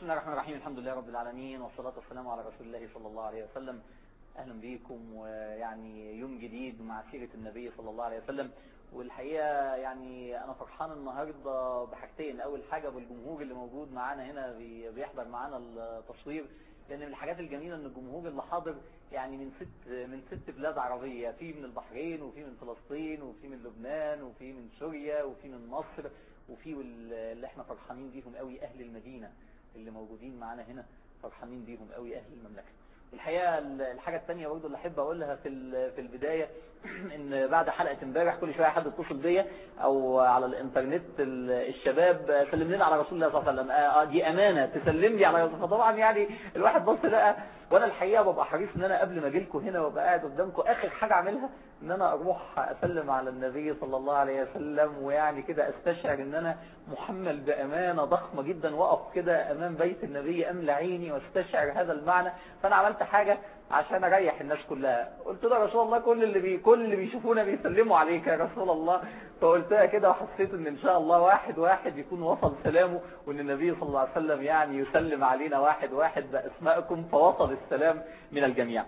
الله الرحمن الرحيم الحمد لله رب العالمين والصلاة والسلام على رسول الله صلى الله عليه وسلم أهلا بكم ويعني يوم جديد مع سيرة النبي صلى الله عليه وسلم والحقيقة يعني أنا فرحان النهاردة بحاجتين أول حاجة بالجمهور اللي موجود معانا هنا بي- بيحضر معانا التصوير لأن من الحاجات الجميلة أن الجمهور اللي حاضر يعني من ست من ست بلاد عربية في من البحرين وفي من فلسطين وفي من لبنان وفي من سوريا وفي من مصر وفي وال- اللي احنا فرحانين بيهم قوي أهل المدينة اللي موجودين معانا هنا فرحانين بيهم قوي أهل المملكة الحقيقة الحاجة الثانية برضه اللي أحب أقولها في ال- في البداية إن بعد حلقة امبارح كل شوية حد يتصل بيا أو على الإنترنت ال- الشباب سلم لنا على رسول الله صلى الله عليه وسلم آه، دي أمانة تسلم لي على رسول الله فطبعا يعني الواحد بص لقى وأنا الحقيقة ببقى حريص إن أنا قبل ما أجي لكم هنا وأبقى قاعد قدامكم آخر حاجة أعملها إن أنا أروح أسلم على النبي صلى الله عليه وسلم ويعني كده أستشعر إن أنا محمل بأمانة ضخمة جدا وأقف كده أمام بيت النبي أملى عيني واستشعر هذا المعنى فأنا عملت حاجة عشان أريح الناس كلها قلت له يا رسول الله كل اللي بي كل اللي بيشوفونا بيسلموا عليك يا رسول الله فقلتها كده وحسيت ان ان شاء الله واحد واحد يكون وصل سلامه وان النبي صلى الله عليه وسلم يعني يسلم علينا واحد واحد باسمائكم فوصل السلام من الجميع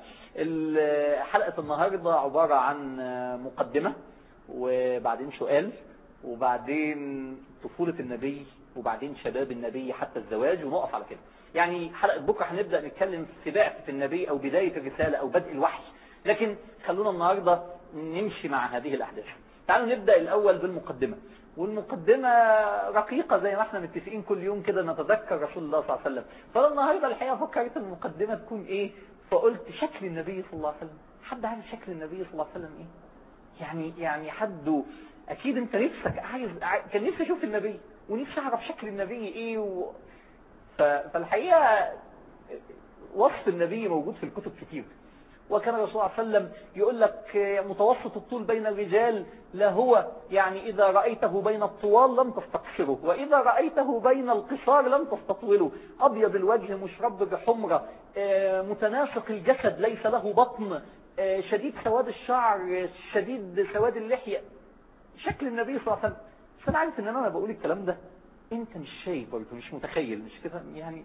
ال- حلقة النهاردة عبارة عن مقدمة وبعدين سؤال وبعدين طفولة النبي وبعدين شباب النبي حتى الزواج ونقف على كده يعني حلقة بكرة هنبدأ نتكلم في بعثة النبي أو بداية الرسالة أو بدء الوحي لكن خلونا النهاردة نمشي مع هذه الأحداث تعالوا نبدأ الأول بالمقدمة والمقدمة رقيقة زي ما احنا متفقين كل يوم كده نتذكر رسول الله صلى الله عليه وسلم فأنا النهاردة الحقيقة فكرت المقدمة تكون ايه فقلت شكل النبي صلى الله عليه وسلم حد عارف شكل النبي صلى الله عليه وسلم ايه يعني يعني حد اكيد انت نفسك عايز ع- كان نفسي اشوف النبي ونفسي اعرف شكل النبي ايه و... ف... فالحقيقة وصف النبي موجود في الكتب كتير وكان الرسول صلى الله عليه وسلم يقول لك متوسط الطول بين الرجال لا هو يعني إذا رأيته بين الطوال لم تستقصره وإذا رأيته بين القصار لم تستطوله أبيض الوجه مشرب بحمرة آه، متناسق الجسد ليس له بطن آه، شديد سواد الشعر شديد سواد اللحية شكل النبي صلى الله عليه وسلم بس أنا عارف إن أنا بقول الكلام ده أنت مش شايف برضه مش متخيل مش كده يعني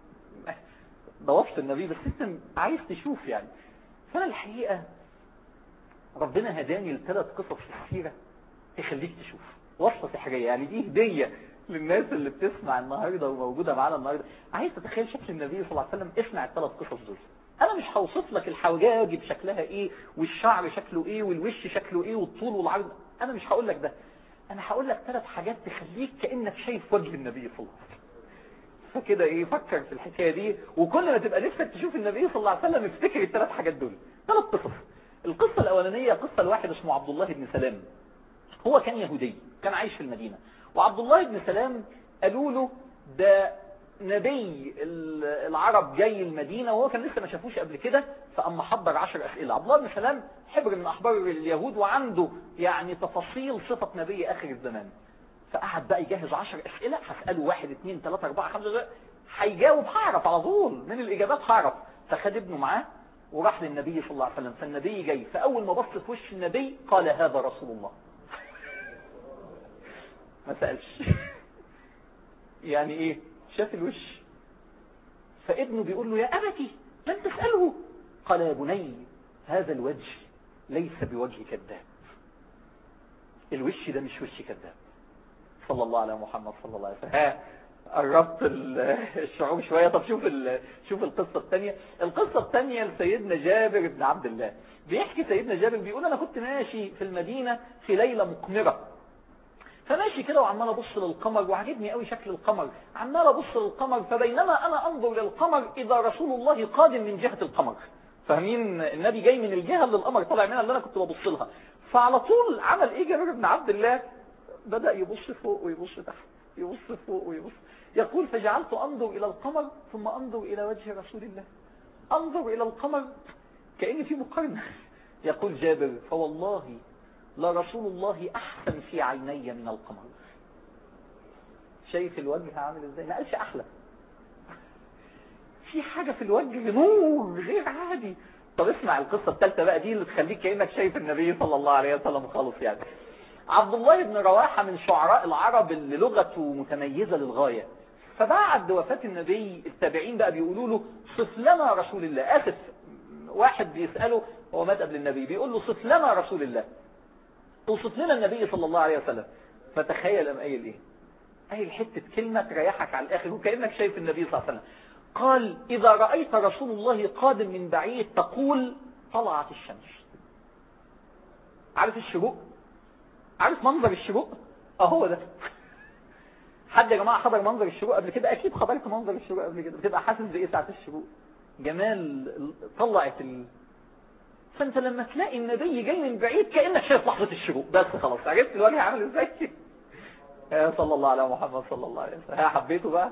ده وصف النبي بس أنت عايز تشوف يعني فأنا الحقيقة ربنا هداني لثلاث قصص في السيرة تخليك تشوف وصفة سحرية يعني دي هدية للناس اللي بتسمع النهاردة وموجودة معانا النهاردة عايز تتخيل شكل النبي صلى الله عليه وسلم اسمع الثلاث قصص دول انا مش هوصف لك الحواجب شكلها ايه والشعر شكله ايه والوش شكله ايه والطول والعرض انا مش هقول لك ده انا هقول لك ثلاث حاجات تخليك كأنك شايف وجه النبي صلى الله عليه وسلم فكده ايه فكر في الحكاية دي وكل ما تبقى نفسك تشوف النبي صلى الله عليه وسلم افتكر الثلاث حاجات دول ثلاث قصص القصة الاولانية قصة الواحد اسمه عبد الله بن سلام هو كان يهودي كان عايش في المدينة وعبد الله بن سلام قالوا له ده نبي ال- العرب جاي المدينة وهو كان لسه ما شافوش قبل كده فأما حضر عشر أسئلة عبد الله بن سلام حبر من أحبار اليهود وعنده يعني تفاصيل صفة نبي آخر الزمان فقعد بقى يجهز عشر أسئلة هسأله واحد اثنين ثلاثة أربعة خمسة ستة. هيجاوب هعرف على طول من الإجابات هعرف فخد ابنه معاه وراح للنبي صلى الله عليه وسلم فالنبي جاي فأول ما بص في وش النبي قال هذا رسول الله ما سألش يعني ايه شاف الوش فابنه بيقول له يا أبتي لم تسأله قال يا بني هذا الوجه ليس بوجه كذاب الوش ده مش وش كذاب صلى الله على محمد صلى الله عليه وسلم ها قربت ال- الشعور شوية طب شوف ال- شوف القصة الثانية القصة الثانية لسيدنا جابر بن عبد الله بيحكي سيدنا جابر بيقول أنا كنت ماشي في المدينة في ليلة مقمرة فماشي كده وعمال ابص للقمر وعجبني قوي شكل القمر عمال ابص للقمر فبينما انا انظر للقمر اذا رسول الله قادم من جهة القمر فاهمين النبي جاي من الجهة اللي القمر طالع منها اللي انا كنت ببص لها فعلى طول عمل ايه جابر بن عبد الله بدأ يبص فوق ويبص تحت يبص فوق ويبص يقول فجعلت انظر الى القمر ثم انظر الى وجه رسول الله انظر الى القمر كأن في مقارنة يقول جابر فوالله لرسول الله أحسن في عيني من القمر شايف الوجه عامل ازاي ما قالش أحلى في حاجة في الوجه نور غير عادي طب اسمع القصة الثالثة بقى دي اللي تخليك كأنك شايف النبي صلى الله عليه وسلم خالص يعني عبد الله بن رواحة من شعراء العرب اللي لغته متميزة للغاية فبعد وفاة النبي التابعين بقى بيقولوا له صف لنا رسول الله اسف واحد بيسأله هو مات قبل النبي بيقول له صف لنا رسول الله توصف لنا النبي صلى الله عليه وسلم فتخيل ام قايل ايه قايل حتة كلمة تريحك على الاخر وكأنك شايف النبي صلى الله عليه وسلم قال اذا رأيت رسول الله قادم من بعيد تقول طلعت الشمس عارف الشروق عارف منظر الشروق اهو ده حد يا جماعة حضر منظر الشروق قبل كده اكيد حضرت منظر الشروق قبل كده بتبقى حاسس بايه ساعة الشروق جمال طلعت ال... فانت لما تلاقي النبي جاي من بعيد كأنك شايف لحظة الشروق بس خلاص عرفت الوجه عامل ازاي يا صلى الله على محمد صلى الله عليه وسلم ها حبيته بقى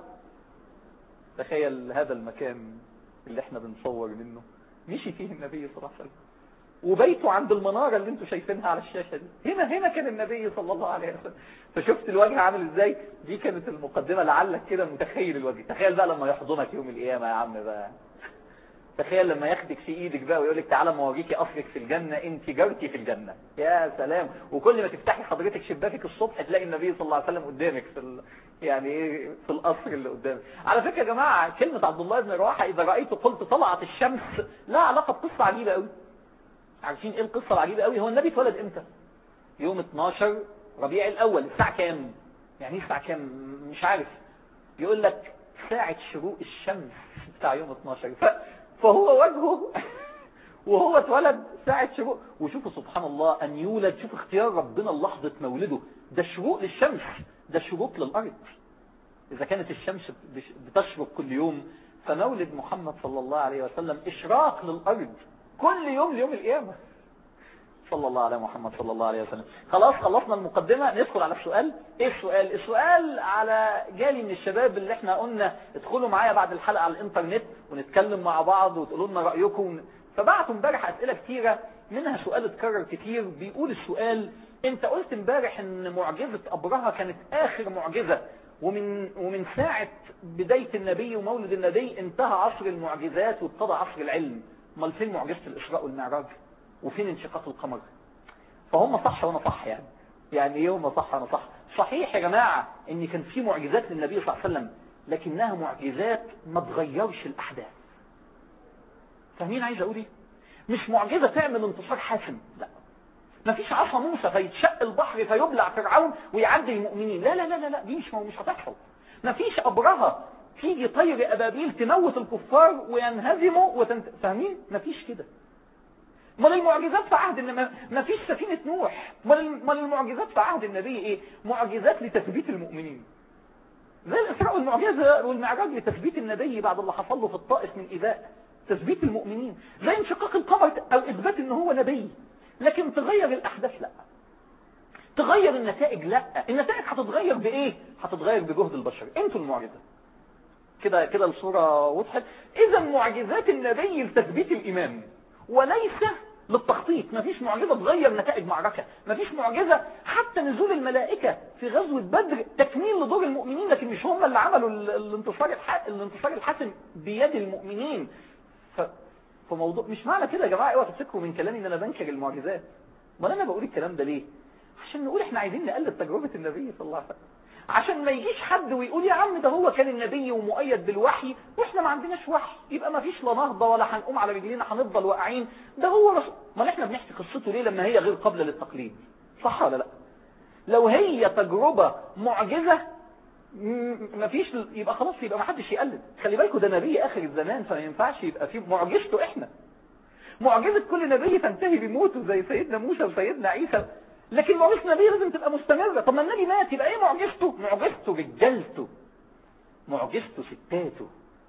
تخيل هذا المكان اللي احنا بنصور منه مشي فيه النبي صلى الله عليه وسلم وبيته عند المنارة اللي انتوا شايفينها على الشاشة دي هنا هنا كان النبي صلى الله عليه وسلم فشفت الوجه عامل ازاي دي كانت المقدمة لعلك كده متخيل الوجه تخيل بقى لما يحضنك يوم القيامة يا عم بقى تخيل لما ياخدك في ايدك بقى ويقول لك تعالى موريكي قصرك في الجنة انت جارتي في الجنة يا سلام وكل ما تفتحي حضرتك شباكك الصبح تلاقي النبي صلى الله عليه وسلم قدامك في ال... يعني ايه في القصر اللي قدامك على فكرة يا جماعة كلمة عبد الله بن رواحة اذا رأيت قلت طلعت الشمس لا علاقة بقصة عجيبة قوي عارفين ايه القصة العجيبة قوي هو النبي اتولد امتى يوم 12 ربيع الاول الساعة كام يعني ايه الساعة كام مش عارف يقول لك ساعة شروق الشمس بتاع يوم 12 ف... فهو وجهه وهو اتولد ساعة شروق وشوفوا سبحان الله أن يولد شوف اختيار ربنا لحظة مولده ده شروق للشمس ده شروق للأرض إذا كانت الشمس بتشرق كل يوم فمولد محمد صلى الله عليه وسلم إشراق للأرض كل يوم ليوم القيامة صلى الله على محمد صلى الله عليه وسلم خلاص خلصنا المقدمة ندخل على السؤال ايه السؤال السؤال على جالي من الشباب اللي احنا قلنا ادخلوا معايا بعد الحلقة على الانترنت ونتكلم مع بعض وتقولوا لنا رأيكم فبعتوا امبارح اسئلة كتيرة منها سؤال اتكرر كتير بيقول السؤال انت قلت امبارح ان معجزة ابرهة كانت اخر معجزة ومن ومن ساعة بداية النبي ومولد النبي انتهى عصر المعجزات وابتدى عصر العلم امال فين معجزة الاسراء والمعراج وفين انشقاق القمر فهم صح وانا صح يعني يعني ايه هم صح وانا صح صحيح يا جماعة ان كان في معجزات للنبي صلى الله عليه وسلم لكنها معجزات ما تغيرش الاحداث فاهمين عايز اقول ايه مش معجزة تعمل انتصار حاسم لا مفيش عصا موسى فيتشق البحر فيبلع فرعون ويعدي المؤمنين لا لا لا لا, لا دي مش مش هتحصل مفيش ابرهة تيجي طير ابابيل تموت الكفار وينهزموا وتنت... فاهمين مفيش كده امال المعجزات في عهد النبي ما فيش سفينة نوح امال المعجزات في عهد النبي ايه معجزات لتثبيت المؤمنين زي الاسراء والمعجزة والمعراج لتثبيت النبي بعد اللي حصل له في الطائف من ايذاء تثبيت المؤمنين زي انشقاق القمر او اثبات ان هو نبي لكن تغير الاحداث لا تغير النتائج لا النتائج هتتغير بايه هتتغير بجهد البشر انتوا المعجزة كده كده الصورة وضحت اذا معجزات النبي لتثبيت الايمان وليس للتخطيط مفيش معجزة تغير نتائج معركة مفيش معجزة حتى نزول الملائكة في غزوة بدر تكميل لدور المؤمنين لكن مش هم اللي عملوا الانتصار الانتصار الحاسم بيد المؤمنين ف... فموضوع مش معنى كده يا جماعة اوعوا تفتكروا من كلامي ان انا بنكر المعجزات ما انا بقول الكلام ده ليه عشان نقول احنا عايزين نقلد تجربة النبي صلى الله عليه وسلم عشان ما يجيش حد ويقول يا عم ده هو كان النبي ومؤيد بالوحي واحنا ما عندناش وحي يبقى ما فيش لا نهضة ولا هنقوم على رجلينا هنفضل واقعين ده هو رسول ما احنا بنحكي قصته ليه لما هي غير قابلة للتقليد صح ولا لا لو هي تجربة معجزة ما فيش يبقى خلاص يبقى ما حدش يقلد خلي بالكم ده نبي اخر الزمان فما ينفعش يبقى فيه معجزته احنا معجزة كل نبي تنتهي بموته زي سيدنا موسى وسيدنا عيسى لكن معجزة النبي لازم تبقى مستمرة طب ما النبي مات يبقى ايه معجزته معجزته رجالته معجزته ستاته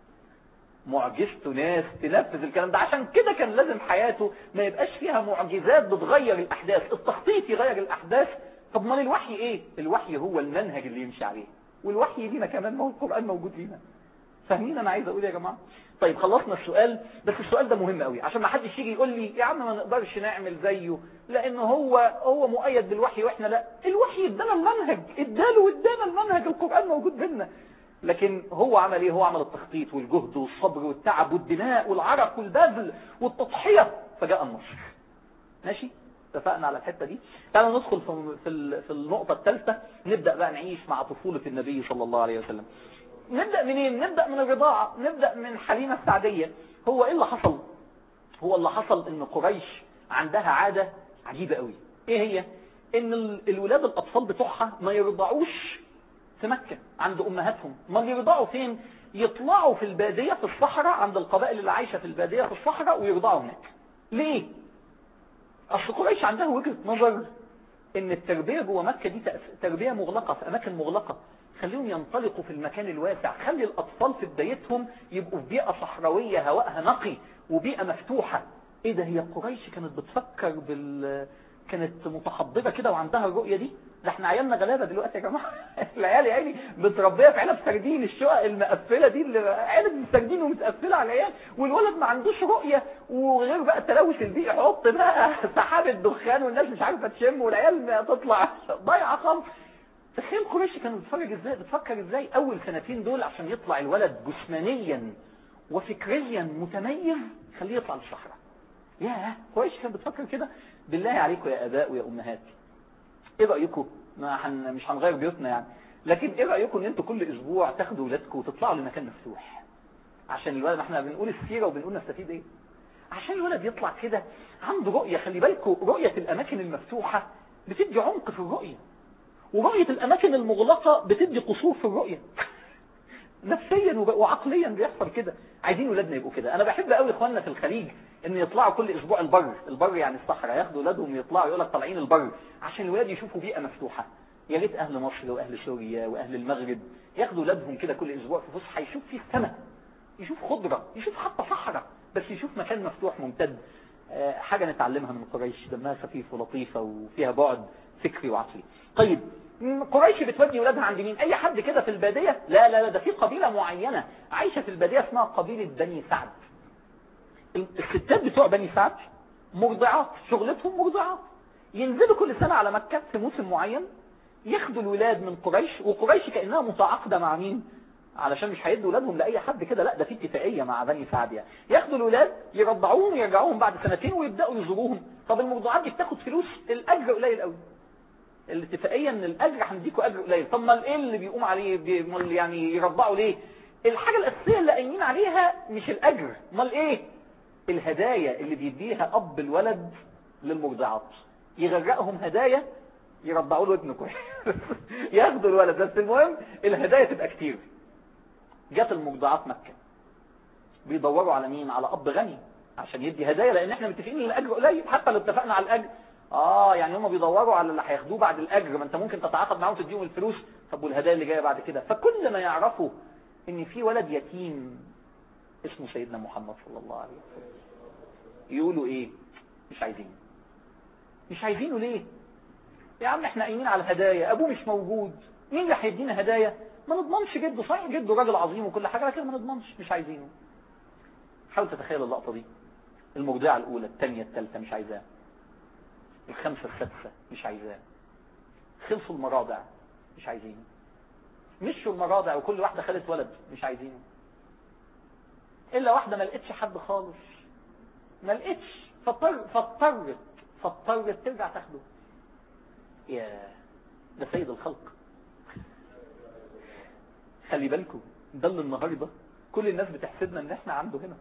معجزته ناس تنفذ الكلام ده عشان كده كان لازم حياته ما يبقاش فيها معجزات بتغير الاحداث التخطيط يغير الاحداث طب ما الوحي ايه الوحي هو المنهج اللي يمشي عليه والوحي لينا كمان ما هو القرآن موجود لينا فاهمين انا عايز اقول يا جماعة طيب خلصنا السؤال بس السؤال ده مهم قوي عشان ما حدش يجي يقول لي يا عم ما نقدرش نعمل زيه لان هو هو مؤيد بالوحي واحنا لا الوحي ادانا المنهج اداله وادانا المنهج القرآن موجود بينا لكن هو عمل ايه هو عمل التخطيط والجهد والصبر والتعب والدماء والعرق والبذل والتضحية فجاء النصر ماشي اتفقنا على الحتة دي تعالوا ندخل في في النقطة الثالثة نبدأ بقى نعيش مع طفولة النبي صلى الله عليه وسلم نبدأ منين نبدأ من الرضاعة نبدأ من حليمة السعدية هو ايه اللي حصل هو اللي حصل ان قريش عندها عادة عجيبة قوي ايه هي ان الولاد الاطفال بتوعها ما يرضعوش في مكة عند امهاتهم ما يرضعوا فين يطلعوا في البادية في الصحراء عند القبائل اللي عايشة في البادية في الصحراء ويرضعوا هناك ليه اصل قريش عندها وجهة نظر ان التربية جوه مكة دي تربية مغلقة في اماكن مغلقة خليهم ينطلقوا في المكان الواسع خلي الاطفال في بدايتهم يبقوا في بيئة صحراوية هواءها نقي وبيئة مفتوحة ايه ده هي قريش كانت بتفكر بال كانت متحضرة كده وعندها الرؤية دي ده احنا عيالنا غلابة دلوقتي يا جماعة العيال يعني متربية في علب سردين الشقق المقفلة دي اللي علب سردين ومتقفلة على العيال والولد ما عندوش رؤية وغير بقى التلوث البيئي حط بقى سحاب الدخان والناس مش عارفة تشم والعيال تطلع ضايعة خالص تخيل قريش كانوا بتفكر ازاي بتفكر ازاي اول سنتين دول عشان يطلع الولد جسمانيا وفكريا متميز خليه يطلع للصحراء ياه قريش كانت بتفكر كده بالله عليكم يا اباء ويا امهات ايه رايكم ما حن مش هنغير بيوتنا يعني لكن ايه رايكم ان انتوا كل اسبوع تاخدوا ولادكم وتطلعوا لمكان مفتوح عشان الولد احنا بنقول السيره وبنقول نستفيد ايه عشان الولد يطلع كده عنده رؤيه خلي بالكم رؤيه الاماكن المفتوحه بتدي عمق في الرؤيه ورؤيه الاماكن المغلقه بتدي قصور في الرؤيه نفسيا وعقليا بيحصل كده عايزين ولادنا يبقوا كده انا بحب قوي اخواننا في الخليج ان يطلعوا كل اسبوع البر البر يعني الصحراء ياخدوا ولادهم يطلعوا يقول لك طالعين البر عشان الولاد يشوفوا بيئه مفتوحه يا ريت اهل مصر واهل سوريا واهل المغرب ياخدوا ولادهم كده كل اسبوع في فسحه يشوف فيه السماء يشوف خضره يشوف حتى صحراء بس يشوف مكان مفتوح ممتد أه حاجه نتعلمها من قريش دمها خفيف ولطيفه وفيها بعد فكري وعقلي طيب قريش بتودي ولادها عند مين اي حد كده في البادية لا لا لا ده في قبيلة معينة عايشة في البادية اسمها قبيلة بني سعد الستات بتوع بني سعد مرضعات شغلتهم مرضعات ينزلوا كل سنة على مكة في موسم معين ياخدوا الولاد من قريش وقريش كأنها متعاقدة مع مين علشان مش هيدوا ولادهم لأي حد كده لا ده في اتفاقية مع بني سعد يعني ياخدوا الولاد يرضعوهم ويرجعوهم بعد سنتين ويبدأوا يزوروهم طب المرضعات دي بتاخد فلوس الأجر قليل قوي الاتفاقية ان الاجر هنديكوا اجر قليل طب ما ايه اللي بيقوم عليه بي يعني يربعوا ليه الحاجة الاساسية اللي قايمين عليها مش الاجر امال ايه الهدايا اللي بيديها اب الولد للمرضعات يغرقهم هدايا يربعوا له ابنه كويس ياخدوا الولد بس المهم الهدايا تبقى كتير جت المرضعات مكة بيدوروا على مين على اب غني عشان يدي هدايا لان احنا متفقين ان الاجر قليل حتى لو اتفقنا على الاجر اه يعني هم بيدوروا على اللي هياخدوه بعد الاجر ما انت ممكن تتعاقد معاهم تديهم الفلوس طب والهدايا اللي جايه بعد كده فكل ما يعرفوا ان في ولد يتيم اسمه سيدنا محمد صلى الله عليه وسلم يقولوا ايه مش عايزينه مش عايزينه ليه يا عم احنا قايمين على الهدايا ابوه مش موجود مين اللي هيدينا هدايا ما نضمنش جده صحيح جده راجل عظيم وكل حاجه لكن ما نضمنش مش عايزينه حاول تتخيل اللقطه دي المرضعه الاولى الثانيه الثالثه مش عايزاه الخمسة السادسة مش عايزاه خلصوا المراضع مش عايزينه مشوا المراضع وكل واحدة خدت ولد مش عايزينه إلا واحدة ما لقيتش حد خالص ما لقيتش فاضطر فاضطرت فاضطرت ترجع تاخده يا ده سيد الخلق خلي بالكم ده اللي النهاردة كل الناس بتحسدنا ان احنا عنده هنا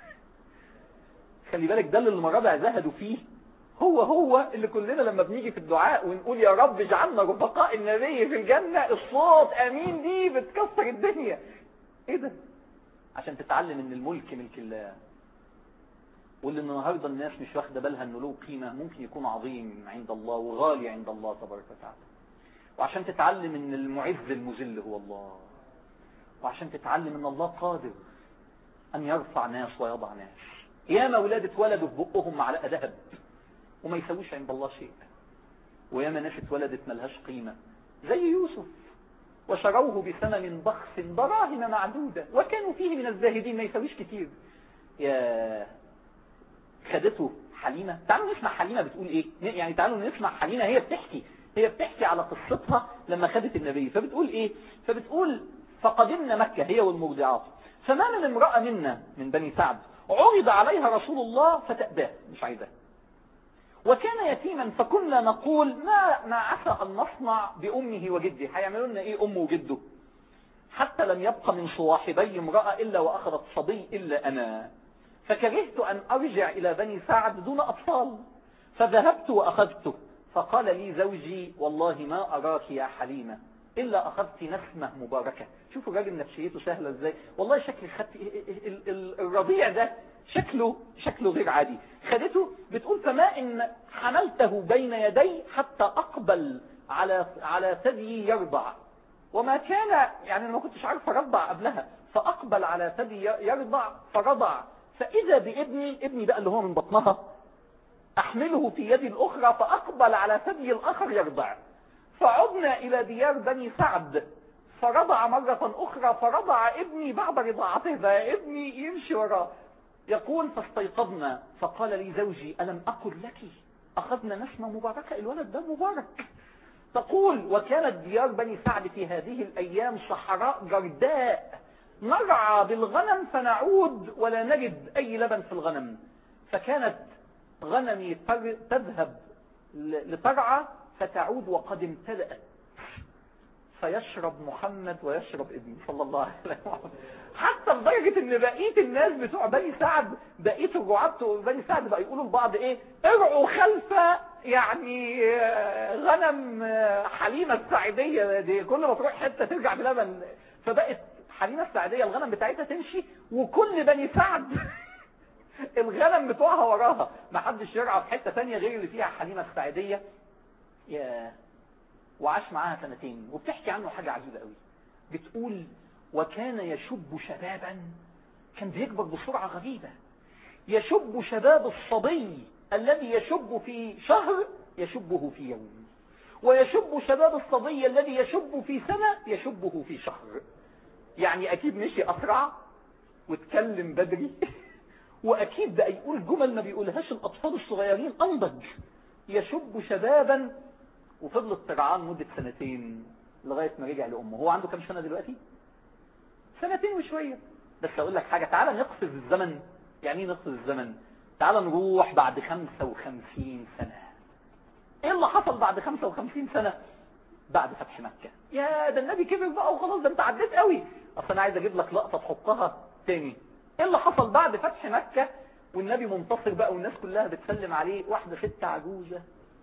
خلي بالك ده اللي المراضع زهدوا فيه هو هو اللي كلنا لما بنيجي في الدعاء ونقول يا رب اجعلنا رفقاء النبي في الجنة الصوت امين دي بتكسر الدنيا ايه ده عشان تتعلم ان الملك ملك الله واللي النهاردة الناس مش واخدة بالها انه له قيمة ممكن يكون عظيم عند الله وغالي عند الله تبارك وتعالى وعشان تتعلم ان المعز المذل هو الله وعشان تتعلم ان الله قادر ان يرفع ناس ويضع ناس ياما ولاد اتولدوا في بقهم معلقة ذهب وما يسويش عند الله شيء وياما ناس اتولدت ملهاش قيمة زي يوسف وشروه بثمن بخس دراهم معدودة وكانوا فيه من الزاهدين ما يسويش كتير يا خدته حليمة تعالوا نسمع حليمة بتقول ايه يعني تعالوا نسمع حليمة هي بتحكي هي بتحكي على قصتها لما خدت النبي فبتقول ايه فبتقول فقدمنا مكة هي والمرضعات فما من امرأة منا من بني سعد عرض عليها رسول الله فتأباه مش عايزاه وكان يتيما فكنا نقول ما ما عسى أن نصنع بأمه وجده هيعملوا لنا إيه أمه وجده حتى لم يبق من صواحبي امرأة إلا وأخذت صبي إلا أنا فكرهت أن أرجع إلى بني سعد دون أطفال فذهبت وأخذته فقال لي زوجي والله ما أراك يا حليمة إلا أخذت نسمة مباركة شوفوا الراجل نفسيته سهلة إزاي والله شكل خدت الرضيع ده شكله شكله غير عادي خدته بتقول فما إن حملته بين يدي حتى أقبل على على ثدي يرضع وما كان يعني أنا ما كنتش عارف أرضع قبلها فأقبل على ثدي يرضع فرضع فإذا بابني ابني بقى اللي هو من بطنها أحمله في يدي الأخرى فأقبل على ثدي الآخر يرضع فعدنا إلى ديار بني سعد فرضع مرة أخرى فرضع ابني بعد رضاعته فابني يمشي وراه يقول فاستيقظنا فقال لي زوجي ألم أقل لك أخذنا نسمة مباركة الولد ده مبارك تقول وكانت ديار بني سعد في هذه الأيام صحراء جرداء نرعى بالغنم فنعود ولا نجد أي لبن في الغنم فكانت غنمي تذهب لترعى فتعود وقد امتلأت فيشرب محمد ويشرب ابني صلى الله عليه وسلم حتى لدرجة ان بقية الناس بتوع بني سعد بقية الرعاة بتوع بني سعد بقى يقولوا لبعض ايه ارعوا خلف يعني غنم حليمة السعيدية دي كل ما تروح حتة ترجع بلبن فبقت حليمة السعيدية الغنم بتاعتها تمشي وكل بني سعد الغنم بتوعها وراها ما حدش يرعى في حتة تانية غير اللي فيها حليمة السعيدية يا وعاش معاها سنتين وبتحكي عنه حاجة عجيبة قوي بتقول وكان يشب شبابا كان بيكبر بسرعة غريبة يشب شباب الصبي الذي يشب في شهر يشبه في يوم ويشب شباب الصبي الذي يشب في سنة يشبه في شهر يعني أكيد مشي أسرع واتكلم بدري وأكيد بقى يقول جمل ما بيقولهاش الأطفال الصغيرين أنضج يشب شبابا وفضلت ترعان مدة سنتين لغاية ما رجع لأمه هو عنده كم سنة دلوقتي سنتين وشوية بس أقول لك حاجة تعالى نقفز الزمن يعني ايه نقفز الزمن تعالى نروح بعد 55 سنة ايه اللي حصل بعد 55 سنة بعد فتح مكة يا ده النبي كبر بقى وخلاص ده انت عديت قوي اصل انا عايز اجيب لك لقطة تحطها تاني ايه اللي حصل بعد فتح مكة والنبي منتصر بقى والناس كلها بتسلم عليه واحدة ست عجوزة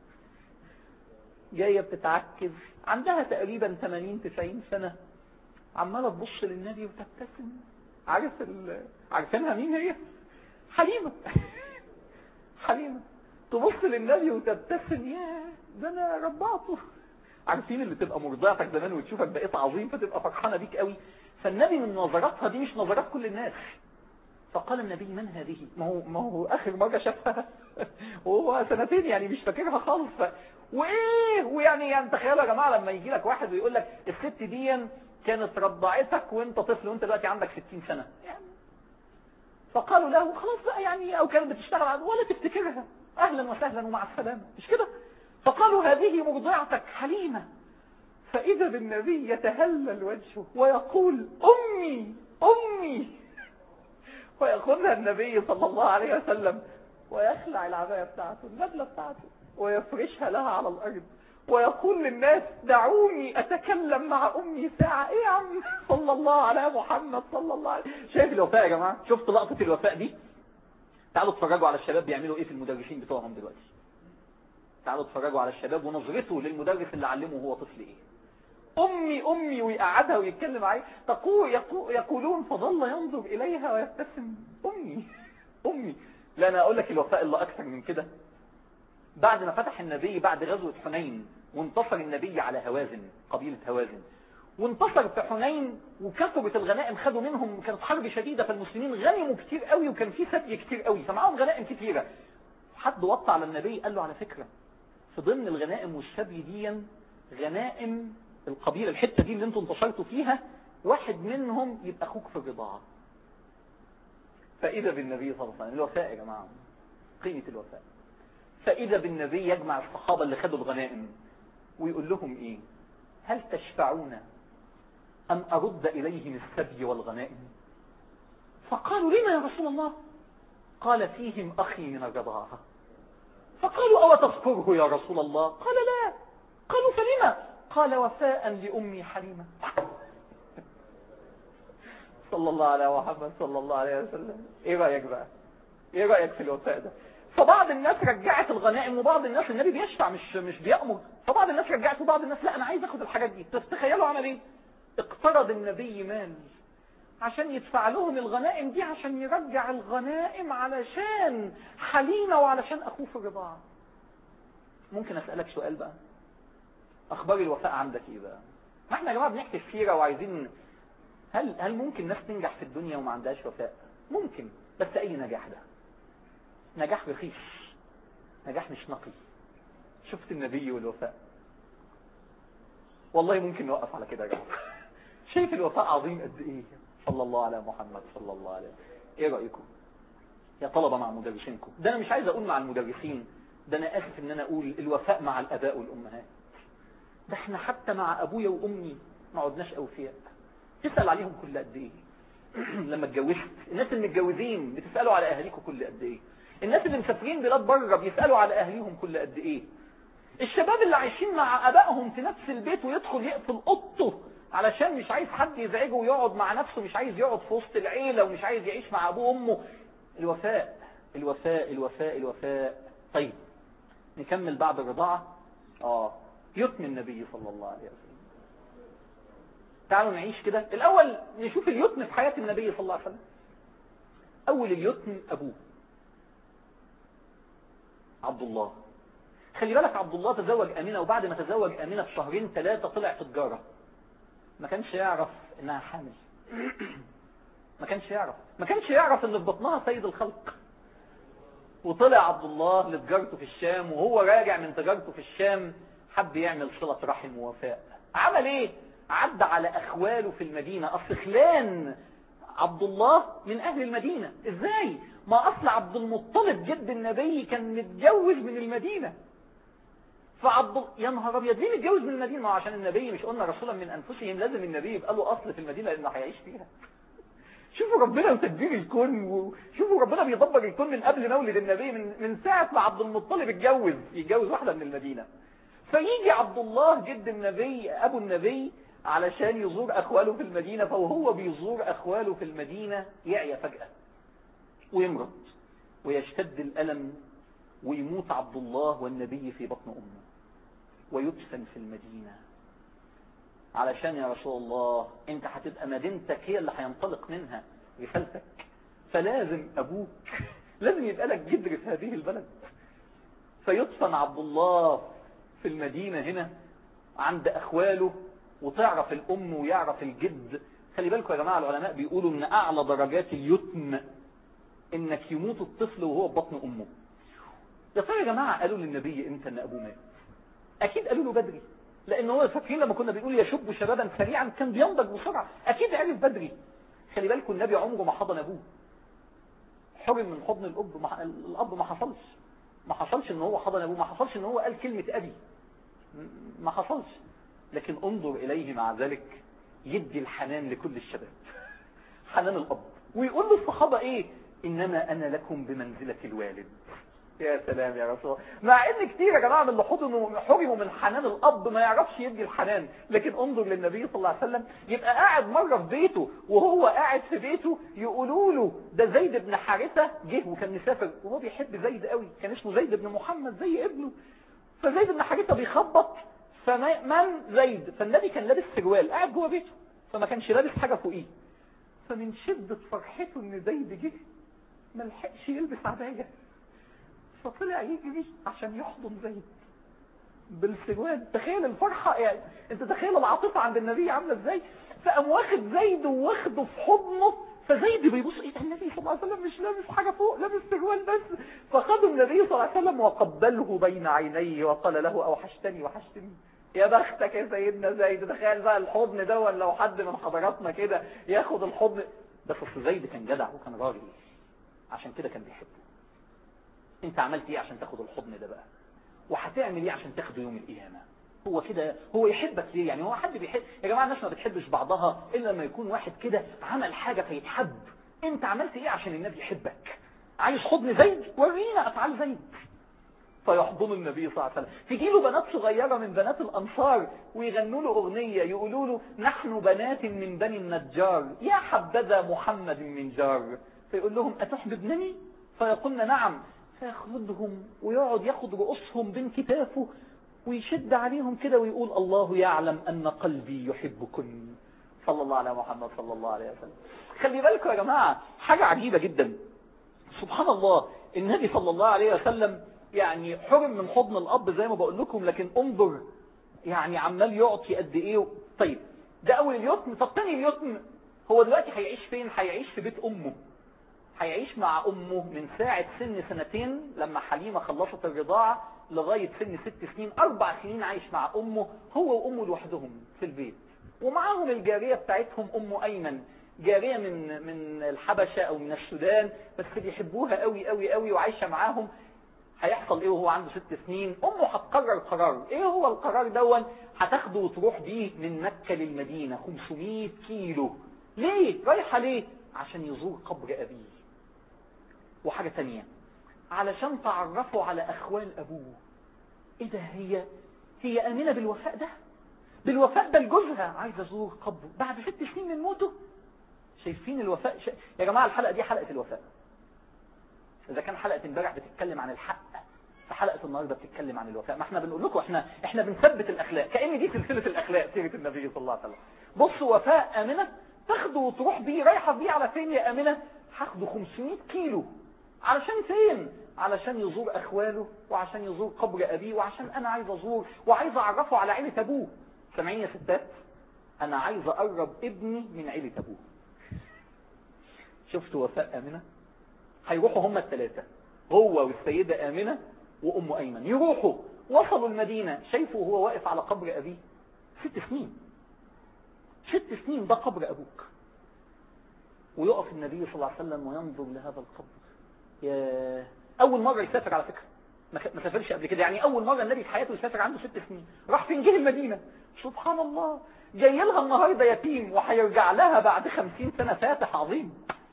جاية بتتعكز عندها تقريبا 80 90 سنة عمالة تبص للنبي وتبتسم عارف ال... عارفينها مين هي حليمة حليمة تبص للنبي وتبتسم يا ده انا ربعته عارفين اللي تبقى مرضعتك زمان وتشوفك بقيت عظيم فتبقى فرحانة بيك قوي فالنبي من نظراتها دي مش نظرات كل الناس فقال النبي من هذه ما هو, ما هو آخر مرة شافها وهو سنتين يعني مش فاكرها خالص ف... وإيه ويعني يعني تخيلوا يا جماعة لما يجي لك واحد ويقول لك الست دي كانت رضعتك وانت طفل وانت دلوقتي عندك 60 سنة يعني فقالوا له خلاص بقى يعني او كانت بتشتغل ولا تفتكرها اهلا وسهلا ومع السلامة مش كده فقالوا هذه مرضعتك حليمة فإذا بالنبي يتهلل وجهه ويقول أمي أمي ويأخذها النبي صلى الله عليه وسلم ويخلع العباية بتاعته النبلة بتاعته ويفرشها لها على الأرض ويقول للناس دعوني أتكلم مع أمي ساعة إيه يا عم صلى الله على محمد صلى الله عليه شايف الوفاء يا جماعة شفت لقطة الوفاء دي تعالوا اتفرجوا على الشباب بيعملوا إيه في المدرسين بتوعهم دلوقتي تعالوا اتفرجوا على الشباب ونظرته للمدرس اللي علمه هو طفل إيه أمي أمي ويقعدها ويتكلم عليه تقول يقولون فظل ينظر إليها ويبتسم أمي أمي لا أنا أقول لك الوفاء اللي أكثر من كده بعد ما فتح النبي بعد غزوة حنين وانتصر النبي على هوازن قبيلة هوازن وانتصر في حنين وكثرت الغنائم خدوا منهم كانت حرب شديدة فالمسلمين غنموا كتير قوي وكان في سبي كتير قوي فمعهم غنائم كتيرة حد وطى على النبي قال له على فكرة في ضمن الغنائم والسبي دي غنائم القبيلة الحتة دي اللي انتوا انتصرتوا فيها واحد منهم يبقى اخوك في الرضاعة فإذا بالنبي صلى الله عليه وسلم الوفاء يا جماعة قيمة الوفاء فإذا بالنبي يجمع الصحابة اللي خدوا الغنائم ويقول لهم ايه هل تشفعون أن أرد إليهم السبي والغنائم فقالوا لما يا رسول الله قال فيهم أخي من الرضاعة فقالوا أو تذكره يا رسول الله قال لا قالوا فلما قال وفاء لأمي حليمة صلى الله على محمد صلى الله عليه وسلم ايه رأيك بقى ايه رأيك في الوفاء ده فبعض الناس رجعت الغنائم وبعض الناس النبي بيشفع مش مش بيأمر فبعض الناس رجعت وبعض الناس لا انا عايز اخد الحاجات دي تخيلوا عمل ايه اقترض النبي مال عشان يدفع لهم الغنائم دي عشان يرجع الغنائم علشان حليمة وعلشان اخوه في الرضاعة ممكن اسألك سؤال بقى اخبار الوفاء عندك ايه بقى ما احنا يا جماعة بنحكي السيرة وعايزين هل هل ممكن ناس تنجح في الدنيا وما عندهاش وفاء ممكن بس اي نجاح ده نجاح رخيص نجاح مش نقي شفت النبي والوفاء والله ممكن نوقف على كده يا جماعه شايف الوفاء عظيم قد ايه صلى الله على محمد صلى الله عليه ايه رايكم يا طلبه مع مدرسينكم ده انا مش عايز اقول مع المدرسين ده انا اسف ان انا اقول الوفاء مع الاباء والامهات ده احنا حتى مع ابويا وامي ما عدناش اوفياء تسال عليهم كل قد ايه لما اتجوزت الناس اللي متجوزين بتسالوا على اهاليكم كل قد ايه الناس اللي مسافرين بلاد بره بيسالوا على اهاليهم كل قد ايه الشباب اللي عايشين مع ابائهم في نفس البيت ويدخل يقفل اوضته علشان مش عايز حد يزعجه ويقعد مع نفسه مش عايز يقعد في وسط العيله ومش عايز يعيش مع ابوه وامه الوفاء الوفاء الوفاء الوفاء طيب نكمل بعد الرضاعه اه يتم النبي صلى الله عليه وسلم تعالوا نعيش كده الاول نشوف اليتم في حياه النبي صلى الله عليه وسلم اول اليتم ابوه عبد الله خلي بالك عبد الله تزوج أمينة وبعد ما تزوج أمينة بشهرين ثلاثة طلع في تجارة ما كانش يعرف انها حامل ما كانش يعرف ما كانش يعرف ان في بطنها سيد الخلق وطلع عبد الله لتجارته في الشام وهو راجع من تجارته في الشام حب يعمل صلة رحم ووفاء عمل ايه عدى على اخواله في المدينة اصل خلان عبد الله من اهل المدينة ازاي ما اصل عبد المطلب جد النبي كان متجوز من المدينة فعبد يا نهار ابيض ليه متجوز من المدينه ما عشان النبي مش قلنا رسولا من انفسهم لازم النبي يبقى له اصل في المدينه لانه هيعيش فيها شوفوا ربنا وتدبير الكون وشوفوا ربنا بيدبر الكون من قبل مولد النبي من من ساعه ما عبد المطلب اتجوز يتجوز واحده من المدينه فيجي عبد الله جد النبي ابو النبي علشان يزور اخواله في المدينه فوهو بيزور اخواله في المدينه يعيا فجاه ويمرض ويشتد الالم ويموت عبد الله والنبي في بطن امه ويدفن في المدينة علشان يا رسول الله انت هتبقى مدينتك هي اللي هينطلق منها رسالتك فلازم ابوك لازم يبقى لك جدر في هذه البلد فيدفن عبد الله في المدينة هنا عند اخواله وتعرف الام ويعرف الجد خلي بالكم يا جماعة العلماء بيقولوا ان اعلى درجات اليتم انك يموت الطفل وهو بطن امه يا ترى يا جماعة قالوا للنبي امتى ان ابوه مات اكيد قالوا له بدري لان هو فاكرين لما كنا بنقول يشب شبابا سريعا كان بينضج بسرعة اكيد عرف بدري خلي بالكم النبي عمره ما حضن ابوه حرم من حضن الاب ما الاب ما حصلش ما حصلش ان هو حضن ابوه ما حصلش ان هو قال كلمة ابي ما حصلش لكن انظر اليه مع ذلك يدي الحنان لكل الشباب حنان الاب ويقول للصحابة ايه انما انا لكم بمنزلة الوالد يا سلام يا رسول الله مع ان كتير يا جماعه من اللي حضنوا حرموا من حنان الاب ما يعرفش يدي الحنان لكن انظر للنبي صلى الله عليه وسلم يبقى قاعد مره في بيته وهو قاعد في بيته يقولوا له ده زيد بن حارثه جه وكان مسافر وهو بيحب زيد قوي كان اسمه زيد بن محمد زي ابنه فزيد بن حارثه بيخبط فمن زيد فالنبي كان لابس سروال قاعد جوه بيته فما كانش لابس حاجه فوقيه فمن شده فرحته ان زيد جه ما لحقش يلبس عبايه فطلع يجري عشان يحضن زيد بالسجواد تخيل الفرحة يعني انت تخيل العاطفة عند النبي عاملة ازاي فقام واخد زيد واخده في حضنه فزيد بيبص ايه ده النبي صلى الله عليه وسلم مش لابس حاجة فوق لابس سجوال بس فخدوا النبي صلى الله عليه وسلم وقبله بين عينيه وقال له اوحشتني وحشتني يا بختك يا سيدنا زيد تخيل بقى الحضن ده لو حد من حضراتنا كده ياخد الحضن بس اصل زيد كان جدع وكان راجل عشان كده كان بيحبه انت عملت ايه عشان تاخد الحضن ده بقى وهتعمل ايه عشان تاخده يوم القيامة هو كده هو يحبك ليه يعني هو حد بيحب يا جماعة الناس ما بتحبش بعضها الا لما يكون واحد كده عمل حاجة فيتحب انت عملت ايه عشان النبي يحبك عايز حضن زيد ورينا افعال زيد فيحضن النبي صلى الله عليه وسلم تجي له بنات صغيرة من بنات الأنصار ويغنوا له أغنية يقولوا له نحن بنات من بني النجار يا حبذا محمد من جار فيقول لهم أتحببنني فيقولن نعم فياخدهم ويقعد ياخد رؤوسهم بين كتافه ويشد عليهم كده ويقول الله يعلم أن قلبي يحبكن صلى الله على محمد صلى الله عليه وسلم خلي بالكم يا جماعة حاجة عجيبة جدا سبحان الله النبي صلى الله عليه وسلم يعني حرم من حضن الأب زي ما بقول لكم لكن انظر يعني عمال يعطي قد ايه طيب ده أول اليتم طب تاني اليتم هو دلوقتي هيعيش فين هيعيش في بيت أمه هيعيش مع أمه من ساعة سن سنتين لما حليمة خلصت الرضاعة لغاية سن ست سنين أربع سنين عايش مع أمه هو وأمه لوحدهم في البيت ومعاهم الجارية بتاعتهم أم أيمن جارية من من الحبشة أو من السودان بس بيحبوها قوي قوي قوي وعايشة معاهم هيحصل ايه وهو عنده ست سنين امه هتقرر قرار ايه هو القرار دون هتاخده وتروح بيه من مكة للمدينة 500 كيلو ليه رايحة ليه عشان يزور قبر ابيه وحاجة تانية علشان تعرفوا على اخوال ابوه ايه ده هي هي امنة بالوفاء ده بالوفاء ده لجوزها عايزة ازور قبره بعد ست سنين من موته شايفين الوفاء ش... يا جماعة الحلقة دي حلقة الوفاء إذا كان حلقة امبارح بتتكلم عن الحق فحلقة النهاردة بتتكلم عن الوفاء ما احنا بنقول لكم احنا احنا بنثبت الأخلاق كأن دي سلسلة الأخلاق سيرة النبي صلى الله عليه وسلم بصوا وفاء آمنة تاخده وتروح بيه رايحة بيه على فين يا آمنة هاخده 500 كيلو علشان فين علشان يزور أخواله وعشان يزور قبر أبيه وعشان أنا عايز أزور وعايز أعرفه على عيلة أبوه سامعين يا ستات أنا عايز أقرب ابني من عيلة أبوه شفتوا وفاء آمنة هيروحوا هم الثلاثة هو والسيدة آمنة وأم أيمن يروحوا وصلوا المدينة شايفوا وهو واقف على قبر أبيه ست سنين ست سنين ده قبر أبوك ويقف النبي صلى الله عليه وسلم وينظر لهذا القبر يا أول مرة يسافر على فكرة ما سافرش قبل كده يعني أول مرة النبي في حياته يسافر عنده ست سنين راح فين جه المدينة سبحان الله جاي لها النهاردة يتيم وهيرجع لها بعد خمسين سنة فاتح عظيم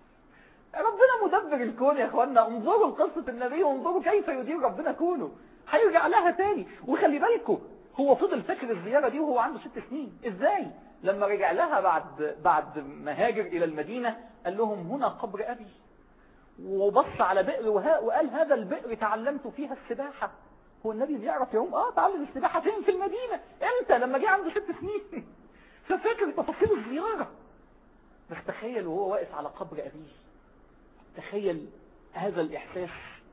ربنا مدبر الكون يا اخوانا انظروا لقصة النبي وانظروا كيف يدير ربنا كونه هيرجع لها تاني وخلي بالكم هو فضل فاكر الزيارة دي وهو عنده ست سنين ازاي لما رجع لها بعد بعد ما هاجر الى المدينة قال لهم هنا قبر ابي وبص على بئر وهاء وقال هذا البئر تعلمت فيها السباحة هو النبي بيعرف يعوم اه تعلم السباحة فين في المدينة امتى لما جه عنده ست سنين ففاكر تفاصيل الزيارة بس تخيل وهو واقف على قبر ابيه تخيل هذا الإحساس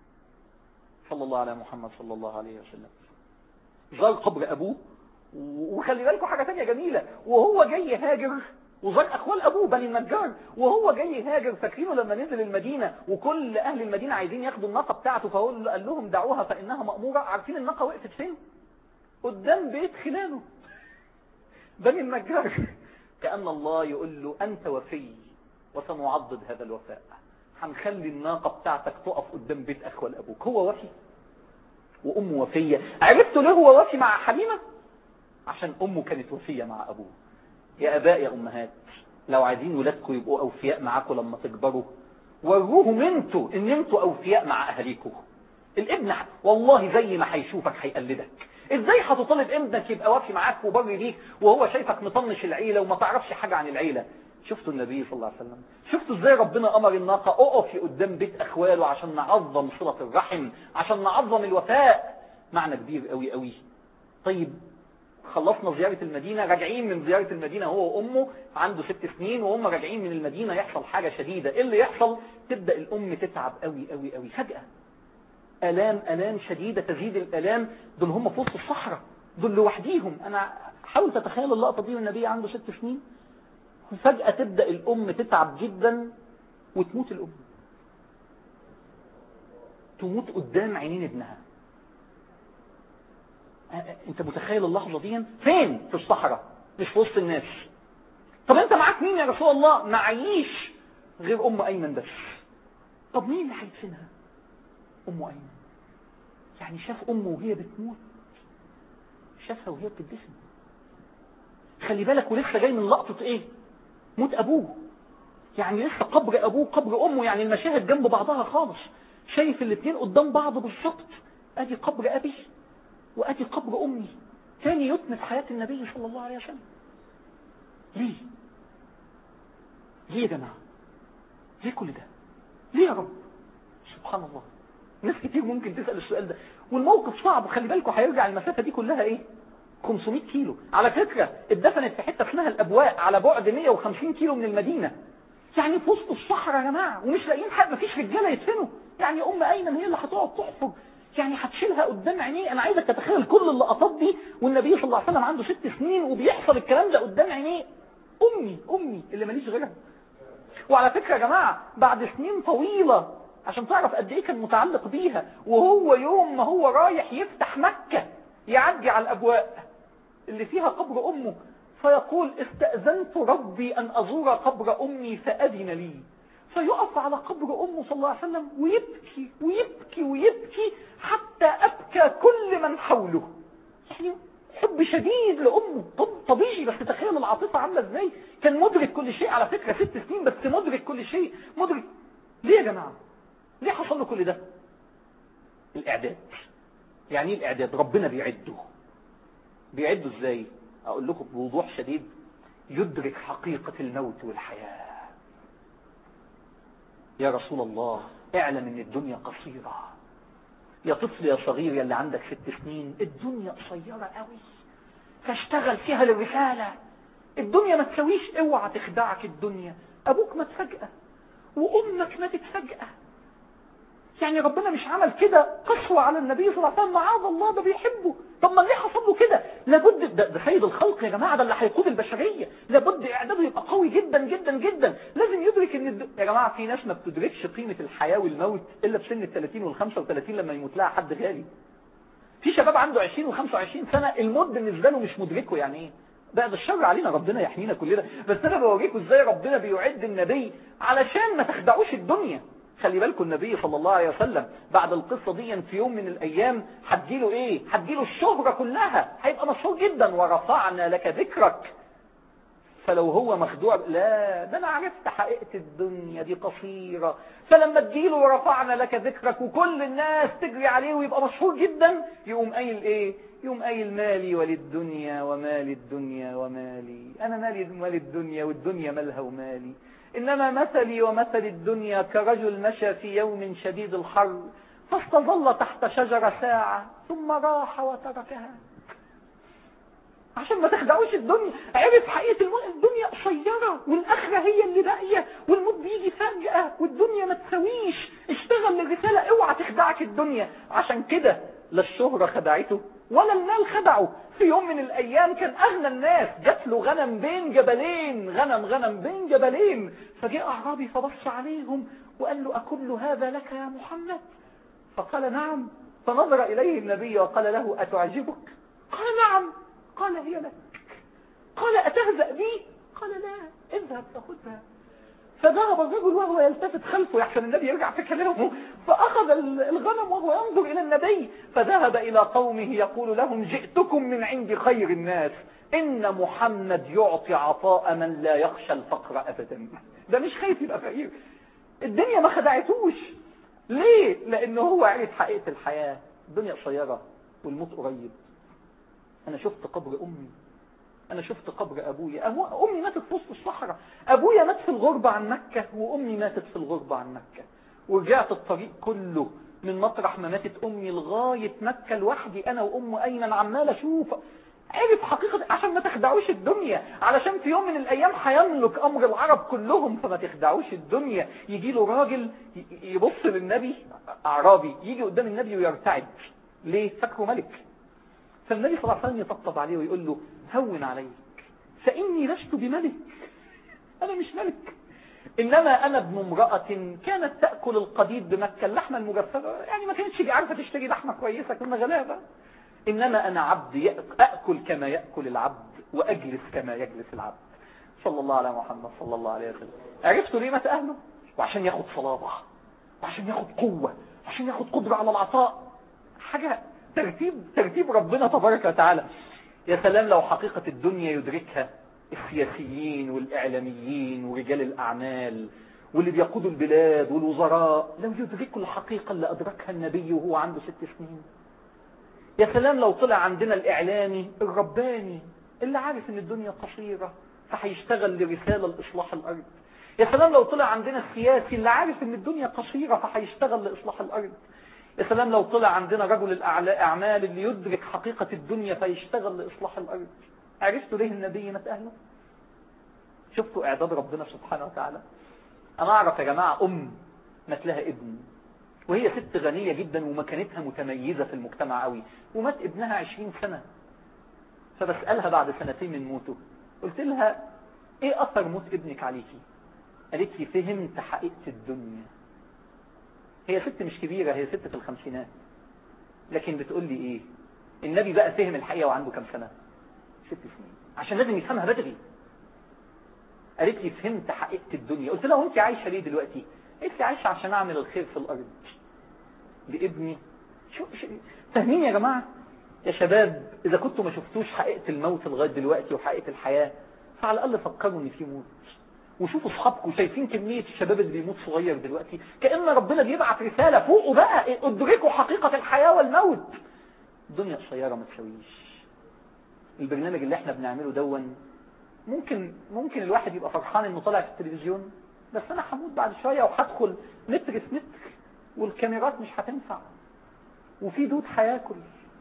صلى الله على محمد صلى الله عليه وسلم زار قبر أبوه وخلي بالكم حاجة تانية جميلة وهو جاي هاجر وزار أخوال أبوه بني النجار وهو جاي هاجر فاكرينه لما نزل المدينة وكل أهل المدينة عايزين ياخدوا الناقة بتاعته فهو قال لهم دعوها فإنها مأمورة عارفين الناقة وقفت فين قدام بيت خلاله بني النجار كأن الله يقول له أنت وفي وسنعضد هذا الوفاء هنخلي الناقة بتاعتك تقف قدام بيت أخوال أبوك هو وفي وأمه وفية عرفتوا ليه هو وفي مع حليمة عشان أمه كانت وفية مع أبوه يا أباء يا أمهات لو عايزين ولادكم يبقوا أوفياء معاكم لما تكبروا وروهم انتوا ان انتوا أوفياء مع أهاليكم الابن والله زي ما هيشوفك هيقلدك ازاي هتطالب ابنك يبقى وافي معاك وبر ليك وهو شايفك مطنش العيلة وما تعرفش حاجة عن العيلة شفتوا النبي صلى الله عليه وسلم شفتوا ازاي ربنا امر الناقة اقفي قدام بيت اخواله عشان نعظم صلة الرحم عشان نعظم الوفاء معنى كبير قوي قوي طيب خلصنا زيارة المدينة راجعين من زيارة المدينة هو وامه عنده ست سنين وهم راجعين من المدينة يحصل حاجة شديدة ايه اللي يحصل تبدأ الام تتعب قوي قوي قوي فجأة الام الام شديدة تزيد الالام دول هم في وسط الصحراء دول لوحديهم انا حاول تتخيل اللقطة دي والنبي عنده ست سنين فجأة تبدأ الأم تتعب جدا وتموت الأم تموت قدام عينين ابنها انت متخيل اللحظة دي فين في الصحراء مش في وسط الناس طب انت معاك مين يا رسول الله معيش غير ام ايمن بس طب مين اللي هيدفنها ام ايمن يعني شاف امه وهي بتموت شافها وهي بتدفن خلي بالك ولسه جاي من لقطة ايه موت ابوه يعني لسه قبر ابوه قبر امه يعني المشاهد جنب بعضها خالص شايف الاثنين قدام بعض بالظبط ادي قبر ابي وادي قبر امي تاني يتم في حياة النبي صلى الله عليه وسلم ليه ليه يا جماعة ليه كل ده ليه يا رب سبحان الله ناس كتير ممكن تسأل السؤال ده والموقف صعب خلي بالكم هيرجع المسافة دي كلها ايه 500 كيلو على فكرة اتدفنت في حتة اسمها الابواء على بعد 150 كيلو من المدينة يعني في وسط الصحراء يا جماعة ومش لاقيين حد مفيش رجالة يدفنوا يعني ام ايمن هي اللي هتقعد تحفر يعني هتشيلها قدام عينيه انا عايزك تتخيل كل اللقطات دي والنبي صلى الله عليه وسلم عنده ست سنين وبيحصل الكلام ده قدام عينيه امي امي اللي ماليش غيرها وعلى فكرة يا جماعة بعد سنين طويلة عشان تعرف قد ايه كان متعلق بيها وهو يوم ما هو رايح يفتح مكة يعدي على الابواء اللي فيها قبر امه فيقول استأذنت ربي ان ازور قبر امي فاذن لي فيقف على قبر امه صلى الله عليه وسلم ويبكي ويبكي ويبكي حتى ابكى كل من حوله يعني حب شديد لامه طب طبيعي بس تخيل العاطفة عاملة ازاي كان مدرك كل شيء على فكرة ست سنين بس مدرك كل شيء مدرك ليه يا جماعة ليه حصل له كل ده الاعداد يعني ايه الاعداد ربنا بيعده بيعده ازاي اقول لكم بوضوح شديد يدرك حقيقة الموت والحياة يا رسول الله اعلم ان الدنيا قصيرة يا طفل يا صغير يا اللي عندك ست سنين الدنيا قصيرة قوي فاشتغل فيها للرسالة الدنيا ما تسويش اوعى تخدعك الدنيا ابوك مات فجأة وامك ماتت فجأة يعني ربنا مش عمل كده قسوة على النبي صلى الله عليه وسلم معاذ الله ده بيحبه طب ما ليه حصل له كده لابد ده, ده سيد الخلق يا جماعة ده اللي هيقود البشرية لابد اعداده يبقى قوي جدا جدا جدا لازم يدرك ان الد... يا جماعة في ناس ما بتدركش قيمة الحياة والموت الا في سن ال 30 وال 35 لما يموت لها حد غالي في شباب عنده 20 و 25 سنة الموت بالنسبة له مش مدركه يعني ايه بعد الشر علينا ربنا يحمينا كلنا بس انا بوريكم ازاي ربنا بيعد النبي علشان ما تخدعوش الدنيا خلي بالكم النبي صلى الله عليه وسلم بعد القصة دي في يوم من الايام هتجيله ايه هتجيله الشهرة كلها هيبقى مشهور جدا ورفعنا لك ذكرك فلو هو مخدوع لا ده انا عرفت حقيقة الدنيا دي قصيرة فلما تجيله ورفعنا لك ذكرك وكل الناس تجري عليه ويبقى مشهور جدا يقوم قايل ايه يقوم قايل مالي وللدنيا ومال الدنيا ومالي انا مالي مال الدنيا والدنيا مالها ومالي إنما مثلي ومثل الدنيا كرجل مشى في يوم شديد الحر فاستظل تحت شجرة ساعة ثم راح وتركها عشان ما تخدعوش الدنيا عرف حقيقة الموت الدنيا قصيرة والآخرة هي اللي باقية والموت بيجي فجأة والدنيا ما تسويش اشتغل للرسالة اوعى تخدعك الدنيا عشان كده لا الشهرة خدعته ولا المال خدعه في يوم من الايام كان اغنى الناس جات له غنم بين جبلين غنم غنم بين جبلين فجاء اعرابي فبص عليهم وقال له اكل هذا لك يا محمد فقال نعم فنظر اليه النبي وقال له اتعجبك قال نعم قال هي لك قال اتهزأ بي قال لا اذهب فخذها فذهب الرجل وهو يلتفت خلفه يحسن النبي يرجع في كلامه فأخذ الغنم وهو ينظر إلى النبي فذهب إلى قومه يقول لهم جئتكم من عند خير الناس إن محمد يعطي عطاء من لا يخشى الفقر أبدا ده مش خايف يبقى فقير الدنيا ما خدعتوش ليه لأنه هو عرف حقيقة الحياة الدنيا قصيرة والموت قريب أنا شفت قبر أمي انا شفت قبر ابويا أبو... امي ماتت في وسط الصحراء ابويا مات في الغربة عن مكة وامي ماتت في الغربة عن مكة ورجعت الطريق كله من مطرح ما ماتت امي لغاية مكة لوحدي انا وام ايمن عمال اشوف عرف حقيقة عشان ما تخدعوش الدنيا علشان في يوم من الايام هيملك امر العرب كلهم فما تخدعوش الدنيا يجي له راجل يبص للنبي اعرابي يجي قدام النبي ويرتعد ليه فاكره ملك فالنبي صلى الله عليه وسلم يطبطب عليه ويقول له هون عليك فإني لست بملك أنا مش ملك إنما أنا ابن امرأة كانت تأكل القديد بمكة اللحمة المجففة يعني ما كانتش عارفة تشتري لحمة كويسة كنا غلابة إنما أنا عبد أأكل كما يأكل العبد وأجلس كما يجلس العبد صلى الله على محمد صلى الله عليه وسلم عرفتوا ليه مات أهله وعشان ياخد صلابة وعشان ياخد قوة وعشان ياخد قدرة على العطاء حاجة ترتيب ترتيب ربنا تبارك وتعالى يا سلام لو حقيقة الدنيا يدركها السياسيين والإعلاميين ورجال الأعمال واللي بيقودوا البلاد والوزراء لو يدركوا الحقيقة اللي أدركها النبي وهو عنده ست سنين يا سلام لو طلع عندنا الإعلامي الرباني اللي عارف ان الدنيا قصيرة فهيشتغل لرسالة لإصلاح الأرض يا سلام لو طلع عندنا السياسي اللي عارف ان الدنيا قصيرة فهيشتغل لإصلاح الأرض يا سلام لو طلع عندنا رجل الأعمال اللي يدرك حقيقة الدنيا فيشتغل لإصلاح الأرض عرفتوا ليه النبي مات أهله شفتوا إعداد ربنا سبحانه وتعالى أنا أعرف يا جماعة أم مات لها ابن وهي ست غنية جدا ومكانتها متميزة في المجتمع قوي ومات ابنها عشرين سنة فبسألها بعد سنتين من موته قلت لها ايه اثر موت ابنك عليكي قالت لي فهمت حقيقة الدنيا هي ست مش كبيرة هي ست في الخمسينات لكن بتقول لي ايه النبي بقى فهم الحقيقة وعنده كم سنة ست سنين عشان لازم يفهمها بدري قالت لي فهمت حقيقة الدنيا قلت لها وانت عايشة ليه دلوقتي قالت لي عايشة عشان اعمل الخير في الارض لابني شو شو فاهمين يا جماعة يا شباب اذا كنتوا ما شفتوش حقيقة الموت لغاية دلوقتي وحقيقة الحياة فعلى الاقل فكروا ان في موت وشوفوا اصحابكم شايفين كمية الشباب اللي بيموت صغير دلوقتي كأن ربنا بيبعت رسالة فوقوا بقى ادركوا حقيقة الحياة والموت الدنيا قصيرة ما تسويش البرنامج اللي احنا بنعمله دون ممكن ممكن الواحد يبقى فرحان انه طالع في التلفزيون بس انا هموت بعد شوية وهدخل متر في متر والكاميرات مش هتنفع وفي دود هياكل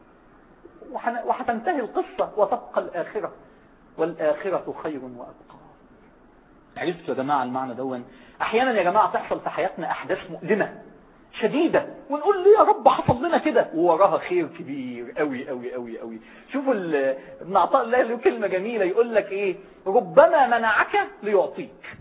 وهتنتهي القصة وتبقى الآخرة والآخرة خير وأبقى عرفتوا يا جماعة المعنى دون أحيانا يا جماعة تحصل في حياتنا أحداث مؤلمة شديدة ونقول ليه يا رب حصل لنا كده ووراها خير كبير قوي قوي قوي قوي شوفوا ابن عطاء الله له كلمة جميلة يقول لك ايه ربما منعك ليعطيك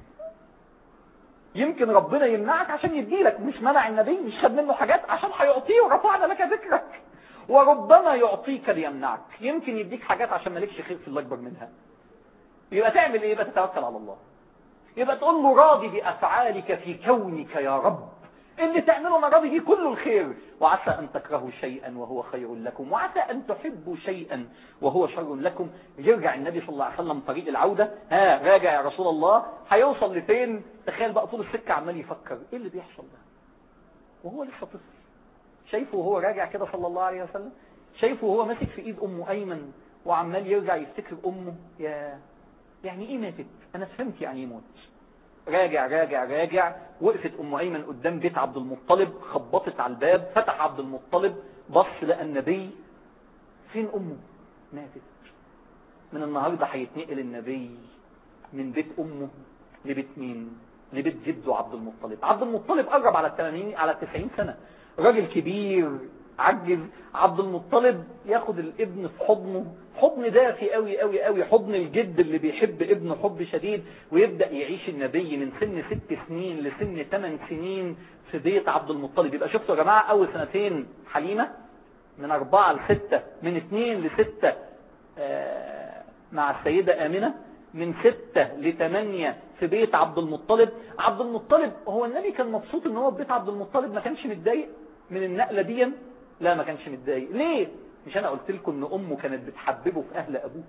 يمكن ربنا يمنعك عشان يديلك مش منع النبي مش خد منه حاجات عشان هيعطيه ورفعنا لك ذكرك وربما يعطيك ليمنعك يمكن يديك حاجات عشان مالكش خير في اللي اكبر منها يبقى تعمل ايه يبقى تتوكل على الله يبقى تقول له راضي بافعالك في كونك يا رب اللي تعمله انا راضي بيه كله الخير وعسى ان تكرهوا شيئا وهو خير لكم وعسى ان تحبوا شيئا وهو شر لكم يرجع النبي صلى الله عليه وسلم طريق العودة ها راجع يا رسول الله هيوصل لفين تخيل بقى طول السكة عمال يفكر ايه اللي بيحصل ده وهو لسه طفل شايفه وهو راجع كده صلى الله عليه وسلم شايفه وهو ماسك في ايد امه ايمن وعمال يرجع يفتكر امه يا يعني ايه ماتت انا فهمت يعني ايه موت راجع راجع راجع وقفت ام ايمن قدام بيت عبد المطلب خبطت على الباب فتح عبد المطلب بص لقى النبي فين امه ماتت من النهارده هيتنقل النبي من بيت امه لبيت مين لبيت جده عبد المطلب عبد المطلب قرب على الثمانين على التسعين سنة راجل كبير عجز عبد المطلب ياخد الابن في حضنه حضن دافي قوي قوي قوي حضن الجد اللي بيحب ابنه حب شديد ويبدأ يعيش النبي من سن ست سنين لسن ثمان سنين في بيت عبد المطلب يبقى شفتوا يا جماعة اول سنتين حليمة من اربعة لستة من اثنين لستة آه مع السيدة امنة من ستة لثمانية في بيت عبد المطلب عبد المطلب هو النبي كان مبسوط ان هو في بيت عبد المطلب ما كانش متضايق من النقلة دي لا ما كانش متضايق ليه مش انا قلت لكم ان امه كانت بتحببه في اهل ابوه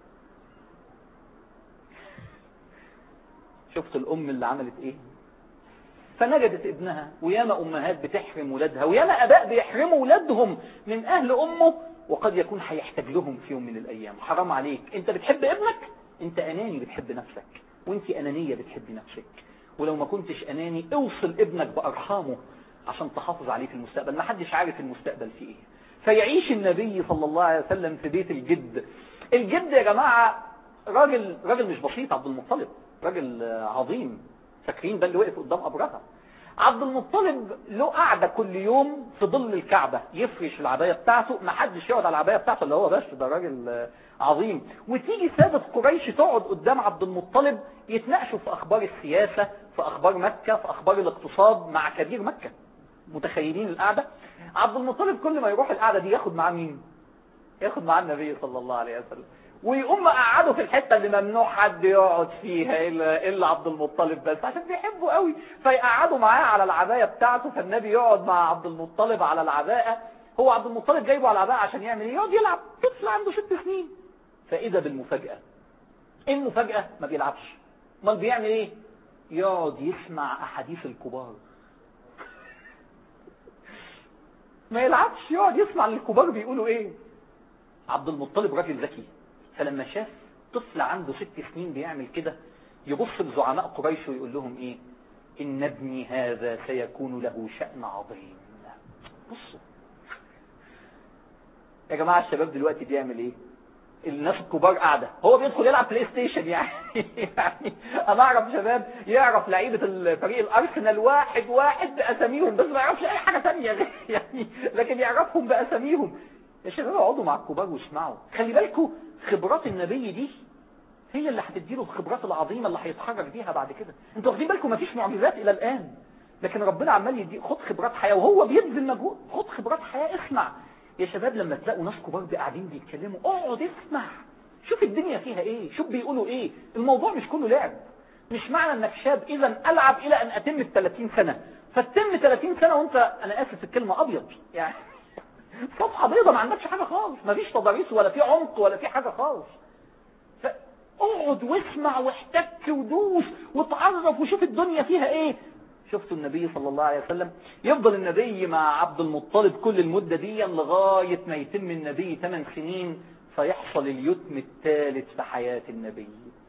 شفت الام اللي عملت ايه فنجدت ابنها وياما امهات بتحرم ولادها وياما اباء بيحرموا ولادهم من اهل امه وقد يكون هيحتاج لهم في يوم من الايام حرام عليك انت بتحب ابنك انت اناني بتحب نفسك وانت انانية بتحبي نفسك ولو ما كنتش اناني اوصل ابنك بارحامه عشان تحافظ عليه في المستقبل ما حدش عارف المستقبل فيه ايه فيعيش النبي صلى الله عليه وسلم في بيت الجد الجد يا جماعة راجل راجل مش بسيط عبد المطلب راجل عظيم فاكرين ده اللي وقف قدام ابرهة عبد المطلب له قعدة كل يوم في ظل الكعبة يفرش العباية بتاعته ما حدش يقعد على العباية بتاعته اللي هو بس ده راجل عظيم وتيجي سادة قريش تقعد قدام عبد المطلب يتناقشوا في اخبار السياسة في اخبار مكة في اخبار الاقتصاد مع كبير مكة متخيلين القعدة عبد المطلب كل ما يروح القعدة دي ياخد معاه مين ياخد معاه النبي صلى الله عليه وسلم ويقوم قعده في الحتة اللي ممنوع حد يقعد فيها إلا, إلا عبد المطلب بس عشان بيحبه قوي فيقعدوا معاه على العباية بتاعته فالنبي يقعد مع عبد المطلب على العباءة هو عبد المطلب جايبه على العباءة عشان يعمل ايه يقعد يلعب طفل عنده ست سنين فإذا بالمفاجأة ايه المفاجأة ما بيلعبش امال بيعمل ايه يقعد يسمع أحاديث الكبار ما يلعبش يقعد يسمع الكبار بيقولوا ايه عبد المطلب راجل ذكي فلما شاف طفل عنده ست سنين بيعمل كده يبص لزعماء قريش ويقول لهم ايه ان ابني هذا سيكون له شأن عظيم بصوا يا جماعة الشباب دلوقتي بيعمل ايه الناس الكبار قاعدة هو بيدخل يلعب بلاي ستيشن يعني يعني انا اعرف شباب يعرف لعيبة الفريق الارسنال واحد واحد باساميهم بس ما يعرفش اي حاجة تانية غير يعني لكن يعرفهم باساميهم يا شباب اقعدوا مع الكبار واسمعوا خلي بالكم خبرات النبي دي هي اللي هتديله الخبرات العظيمة اللي هيتحرك بيها بعد كده انتوا واخدين بالكم مفيش معجزات الى الان لكن ربنا عمال يدي خد خبرات حياة وهو بيبذل مجهود خد خبرات حياة اسمع يا شباب لما تلاقوا ناس كبار قاعدين بيتكلموا اقعد اسمع شوف الدنيا فيها ايه شوف بيقولوا ايه الموضوع مش كله لعب مش معنى انك شاب اذا العب الى ان اتم ال 30 سنة فتتم 30 سنة وانت انا اسف في الكلمة ابيض يعني صفحة بيضة ما عندكش حاجة خالص ما فيش تضاريس ولا في عمق ولا في حاجة خالص فاقعد واسمع واحتك ودوس وتعرف وشوف الدنيا فيها ايه شفتوا النبي صلى الله عليه وسلم يفضل النبي مع عبد المطلب كل المدة دي لغاية ما يتم النبي 8 سنين فيحصل اليتم الثالث في حياة النبي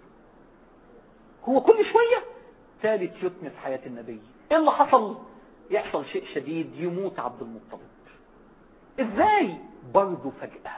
هو كل شوية ثالث يتم في حياة النبي ايه اللي حصل يحصل شيء شديد يموت عبد المطلب ازاي برضه فجأة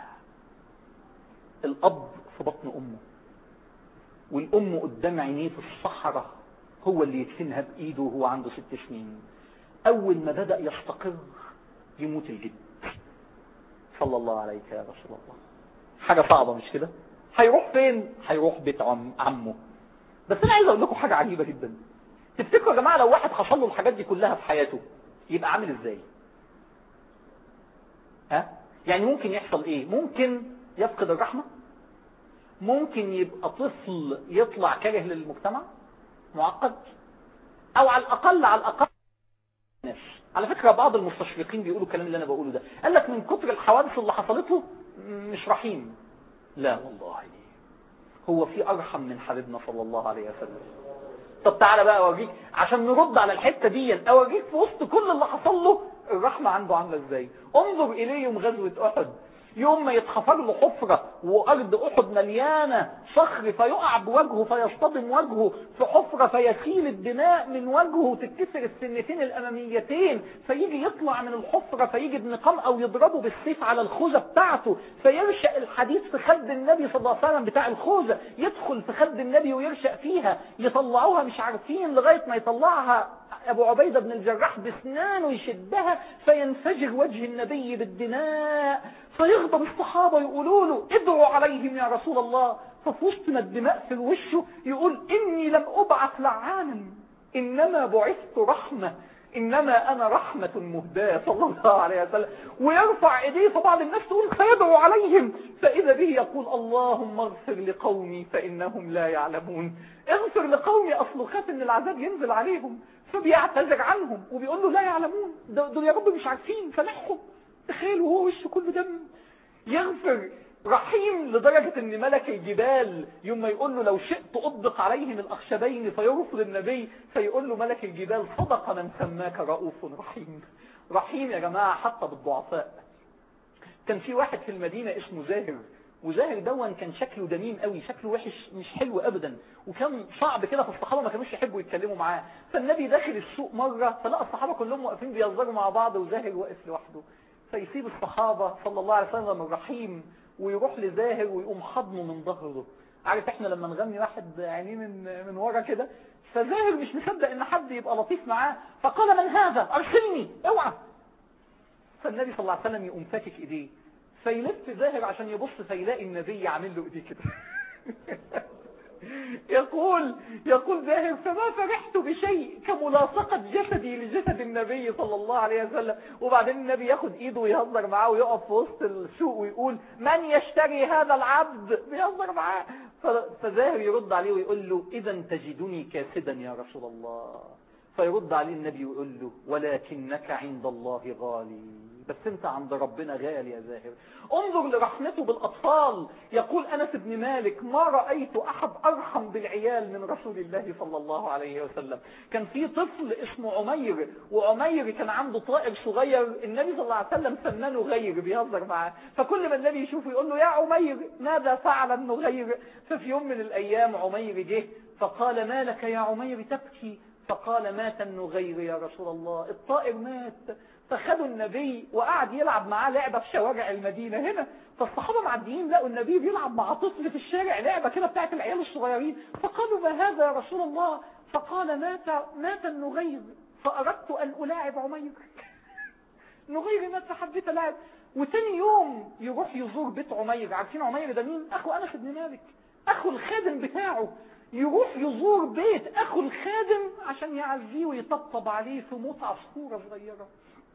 الاب في بطن امه والام قدام عينيه في الصحراء هو اللي يدفنها بايده وهو عنده ست سنين اول ما بدأ يستقر يموت الجد صلى الله عليك يا رسول الله حاجة صعبة مش كده هيروح فين هيروح بيت عم عمه بس انا عايز اقول لكم حاجة عجيبة جدا تفتكروا يا جماعة لو واحد حصل له الحاجات دي كلها في حياته يبقى عامل ازاي ها يعني ممكن يحصل ايه ممكن يفقد الرحمة ممكن يبقى طفل يطلع كاره للمجتمع معقد او على الاقل على الاقل الناس على فكرة بعض المستشرقين بيقولوا الكلام اللي انا بقوله ده قال لك من كتر الحوادث اللي حصلت له مش رحيم لا والله هو في ارحم من حبيبنا صلى الله عليه وسلم طب تعالى بقى اوريك عشان نرد على الحتة دي اوريك في وسط كل اللي حصل له الرحمة عنده عاملة ازاي انظر اليه يوم غزوة احد يوم ما يتخفر له حفرة وارض احد مليانة صخر فيقع بوجهه فيصطدم وجهه في حفرة فيسيل الدماء من وجهه وتتكسر السنتين الاماميتين فيجي يطلع من الحفرة فيجي ابن قمأة ويضربه بالسيف على الخوذة بتاعته فيرشق الحديد في خد النبي صلى الله عليه وسلم بتاع الخوذة يدخل في خد النبي ويرشق فيها يطلعوها مش عارفين لغاية ما يطلعها ابو عبيدة بن الجراح باسنانه يشدها فينفجر وجه النبي بالدماء فيغضب الصحابة يقولوا له ادعوا عليهم يا رسول الله ففي وسط ما الدماء في وشه يقول اني لم ابعث لعانا انما بعثت رحمة انما انا رحمة مهداة صلى الله عليه وسلم ويرفع ايديه فبعض الناس تقول فيدعو عليهم فاذا به يقول اللهم اغفر لقومي فانهم لا يعلمون اغفر لقومي اصله خاف ان العذاب ينزل عليهم فبيعتذر عنهم وبيقول له لا يعلمون دول يا رب مش عارفين سامحهم تخيلوا هو وشه كله دم يغفر رحيم لدرجة ان ملك الجبال يوم ما يقول له لو شئت اطبق عليهم الاخشبين فيرفض النبي فيقول له ملك الجبال صدق من سماك رؤوف رحيم رحيم يا جماعة حتى بالضعفاء كان في واحد في المدينة اسمه زاهر وزاهر دون كان شكله دميم قوي شكله وحش مش حلو ابدا وكان صعب كده فالصحابة ما كانوش يحبوا يتكلموا معاه فالنبي داخل السوق مرة فلقى الصحابة كلهم واقفين بيهزروا مع بعض وزاهر واقف لوحده فيسيب الصحابة صلى الله عليه وسلم الرحيم ويروح لزاهر ويقوم حضنه من ظهره عارف احنا لما نغني واحد عينيه من من ورا كده فزاهر مش مصدق ان حد يبقى لطيف معاه فقال من هذا ارسلني اوعى فالنبي صلى الله عليه وسلم يقوم فاكك ايديه فيلف زاهر عشان يبص فيلاقي النبي عامل له ايديه كده يقول يقول زاهر فما فرحت بشيء كملاصقة جسدي لجسد النبي صلى الله عليه وسلم وبعدين النبي ياخد ايده ويهزر معاه ويقف في وسط السوق ويقول من يشتري هذا العبد بيهزر معاه فزاهر يرد عليه ويقول له اذا تجدني كاسدا يا رسول الله فيرد عليه النبي ويقول له ولكنك عند الله غالي بس انت عند ربنا غالي يا زاهر انظر لرحمته بالاطفال يقول انس بن مالك ما رأيت احد ارحم بالعيال من رسول الله صلى الله عليه وسلم كان في طفل اسمه عمير وعمير كان عنده طائر صغير النبي صلى الله عليه وسلم سماه غير بيهزر معاه فكل ما النبي يشوفه يقول له يا عمير ماذا فعل النغير ففي يوم من الايام عمير جه فقال ما لك يا عمير تبكي فقال مات النغير يا رسول الله الطائر مات فخدوا النبي وقعد يلعب معاه لعبة في شوارع المدينة هنا فالصحابة معديين لقوا النبي بيلعب مع طفل في الشارع لعبة كده بتاعت العيال الصغيرين فقالوا ما هذا يا رسول الله فقال مات مات النغير فأردت أن ألاعب عمير نغير مات فحبيت ألاعب وتاني يوم يروح يزور بيت عمير عارفين عمير ده مين أخو أنس بن مالك أخو الخادم بتاعه يروح يزور بيت أخو الخادم عشان يعزيه ويطبطب عليه في موت عصفورة صغيرة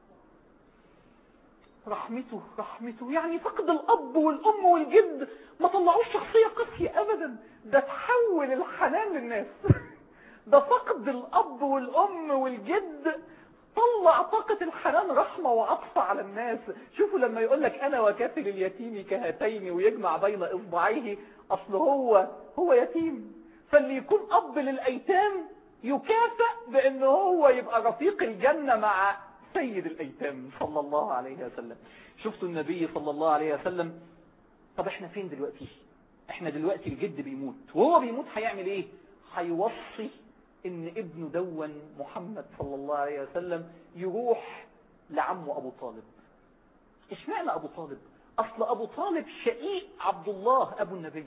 رحمته رحمته يعني فقد الأب والأم والجد ما طلعوش شخصية قاسية أبدا ده تحول الحنان للناس ده فقد الأب والأم والجد طلع طاقة الحنان رحمة وعطف على الناس شوفوا لما يقول لك أنا وكافل اليتيم كهاتين ويجمع بين إصبعيه أصل هو هو يتيم فاللي يكون أب للأيتام يكافئ بأنه هو يبقى رفيق الجنة مع سيد الأيتام صلى الله عليه وسلم شفتوا النبي صلى الله عليه وسلم طب احنا فين دلوقتي احنا دلوقتي الجد بيموت وهو بيموت هيعمل ايه هيوصي ان ابنه دون محمد صلى الله عليه وسلم يروح لعمه ابو طالب اشمعنى ابو طالب اصل ابو طالب شقيق عبد الله ابو النبي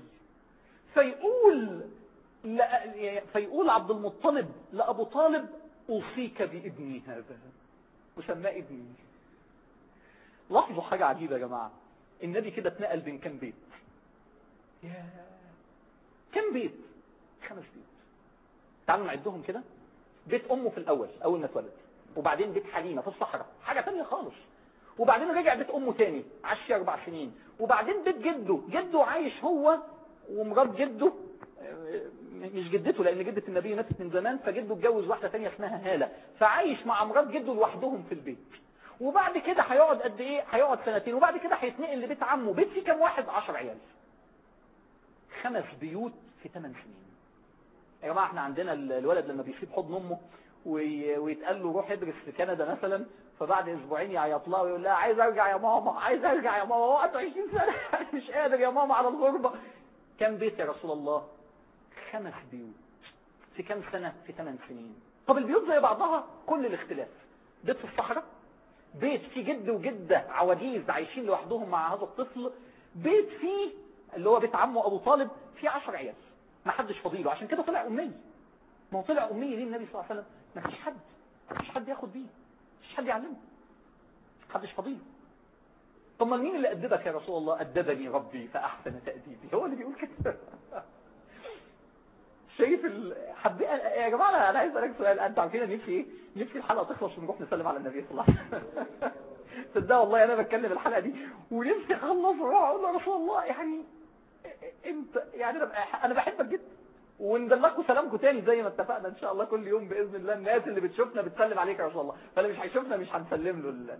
فيقول لا فيقول عبد المطلب لابو طالب اوصيك بابني هذا وسماه ابني لاحظوا حاجة عجيبة يا جماعة النبي كده اتنقل بين كام بيت يا كام بيت خمس بيوت تعالوا نعدهم كده بيت امه في الاول اول ما اتولد وبعدين بيت حليمة في الصحراء حاجة تانية خالص وبعدين رجع بيت امه تاني عاش اربع سنين وبعدين بيت جده جده عايش هو ومرات جده مش جدته لان جدة النبي ماتت من زمان فجده اتجوز واحدة تانية اسمها هالة فعايش مع مرات جده لوحدهم في البيت وبعد كده هيقعد قد ايه هيقعد سنتين وبعد كده هيتنقل لبيت عمه بيت فيه كام واحد عشر عيال خمس بيوت في ثمان سنين يا جماعة احنا عندنا الولد لما بيسيب حضن امه ويتقال له روح ادرس في كندا مثلا فبعد اسبوعين يعيط لها ويقول لها عايز ارجع يا ماما عايز ارجع يا ماما هو عنده 20 سنة مش قادر يا ماما على الغربة كم بيت يا رسول الله خمس بيوت في كم سنة في ثمان سنين طب البيوت زي بعضها كل الاختلاف بيت في الصحراء بيت فيه جد وجدة عواجيز عايشين لوحدهم مع هذا الطفل بيت فيه اللي هو بيت عمه ابو طالب فيه عشر عيال ما حدش فضيله عشان كده طلع امي ما هو طلع امي ليه النبي صلى الله عليه وسلم ما فيش حد ما فيش حد ياخد بيه ما فيش حد يعلمه ما حدش فضيله طب ما مين اللي أدبك يا رسول الله أدبني ربي فأحسن تأديبي هو اللي بيقول كده شايف ال... حب... يا جماعة أنا عايز أسألك سؤال أنت عارفين نفسي إيه نفسي الحلقة تخلص ونروح نسلم على النبي صلى الله عليه وسلم صدق والله أنا بتكلم الحلقة دي ونفسي أخلص وأروح أقول له رسول الله يعني أنت يعني أنا أنا بحبك جدا وندلكوا سلامكم تاني زي ما اتفقنا ان شاء الله كل يوم باذن الله الناس اللي بتشوفنا بتسلم عليك يا رسول الله فاللي مش هيشوفنا مش هنسلم له ال...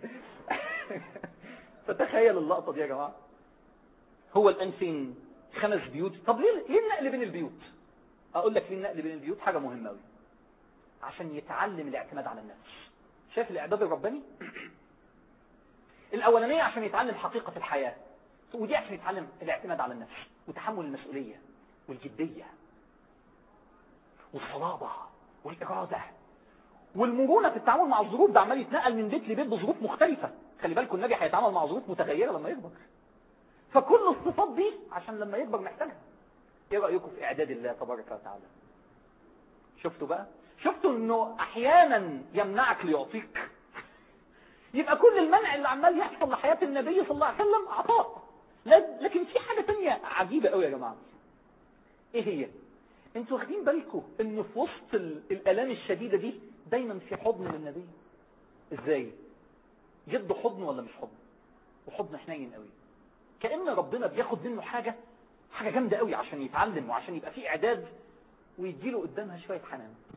فتخيل اللقطه دي يا جماعه هو الان فين خمس بيوت طب ليه ليه النقل بين البيوت اقول لك ليه النقل بين البيوت حاجه مهمه قوي عشان يتعلم الاعتماد على النفس شايف الاعداد الرباني الاولانيه عشان يتعلم حقيقه الحياه ودي عشان يتعلم الاعتماد على النفس وتحمل المسؤوليه والجديه والصلابة والإرادة والمرونة في التعامل مع الظروف ده عمال يتنقل من بيت لبيت بظروف مختلفة خلي بالكم النبي هيتعامل مع ظروف متغيرة لما يكبر فكل الصفات دي عشان لما يكبر محتاجها ايه رأيكم في اعداد الله تبارك وتعالى شفتوا بقى شفتوا انه احيانا يمنعك ليعطيك يبقى كل المنع اللي عمال يحصل لحياة النبي صلى الله عليه وسلم عطاء لكن في حاجة تانية عجيبة قوي يا جماعة ايه هي انتوا واخدين بالكم ان في وسط الالام الشديدة دي دايما في حضن للنبي ازاي جد حضن ولا مش حضن وحضن حنين قوي كأن ربنا بياخد منه حاجة حاجة جامدة قوي عشان يتعلم وعشان يبقى فيه اعداد ويديله قدامها شوية حنان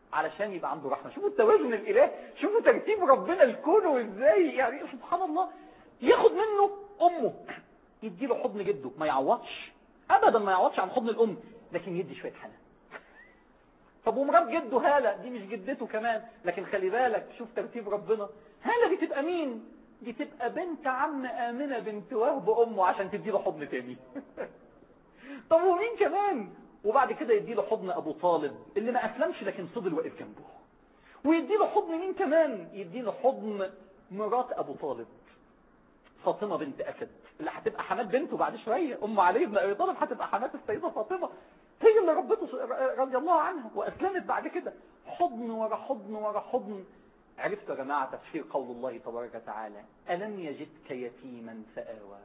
علشان يبقى عنده رحمة شوفوا التوازن الإله شوفوا ترتيب ربنا الكون وإزاي يعني سبحان الله ياخد منه أمه يديله حضن جده ما يعوضش أبدا ما يعوضش عن حضن الأم لكن يدي شوية حنان طب ومرات جده هالة دي مش جدته كمان لكن خلي بالك شوف ترتيب ربنا هالة دي تبقى مين دي تبقى بنت عم آمنة بنت وهب أمه عشان تديله حضن تاني طب ومين كمان وبعد كده يديله حضن أبو طالب اللي ما أسلمش لكن فضل واقف جنبه ويديله حضن مين كمان يديله حضن مرات أبو طالب فاطمة بنت أسد اللي هتبقى حماد بنته بعد شوية أم علي بن أبي طالب هتبقى حماد السيدة فاطمة هي اللي ربته رضي الله عنها وأسلمت بعد كده حضن ورا حضن ورا حضن عرفتوا يا جماعة تفسير قول الله تبارك وتعالى ألم يجدك يتيما فآوى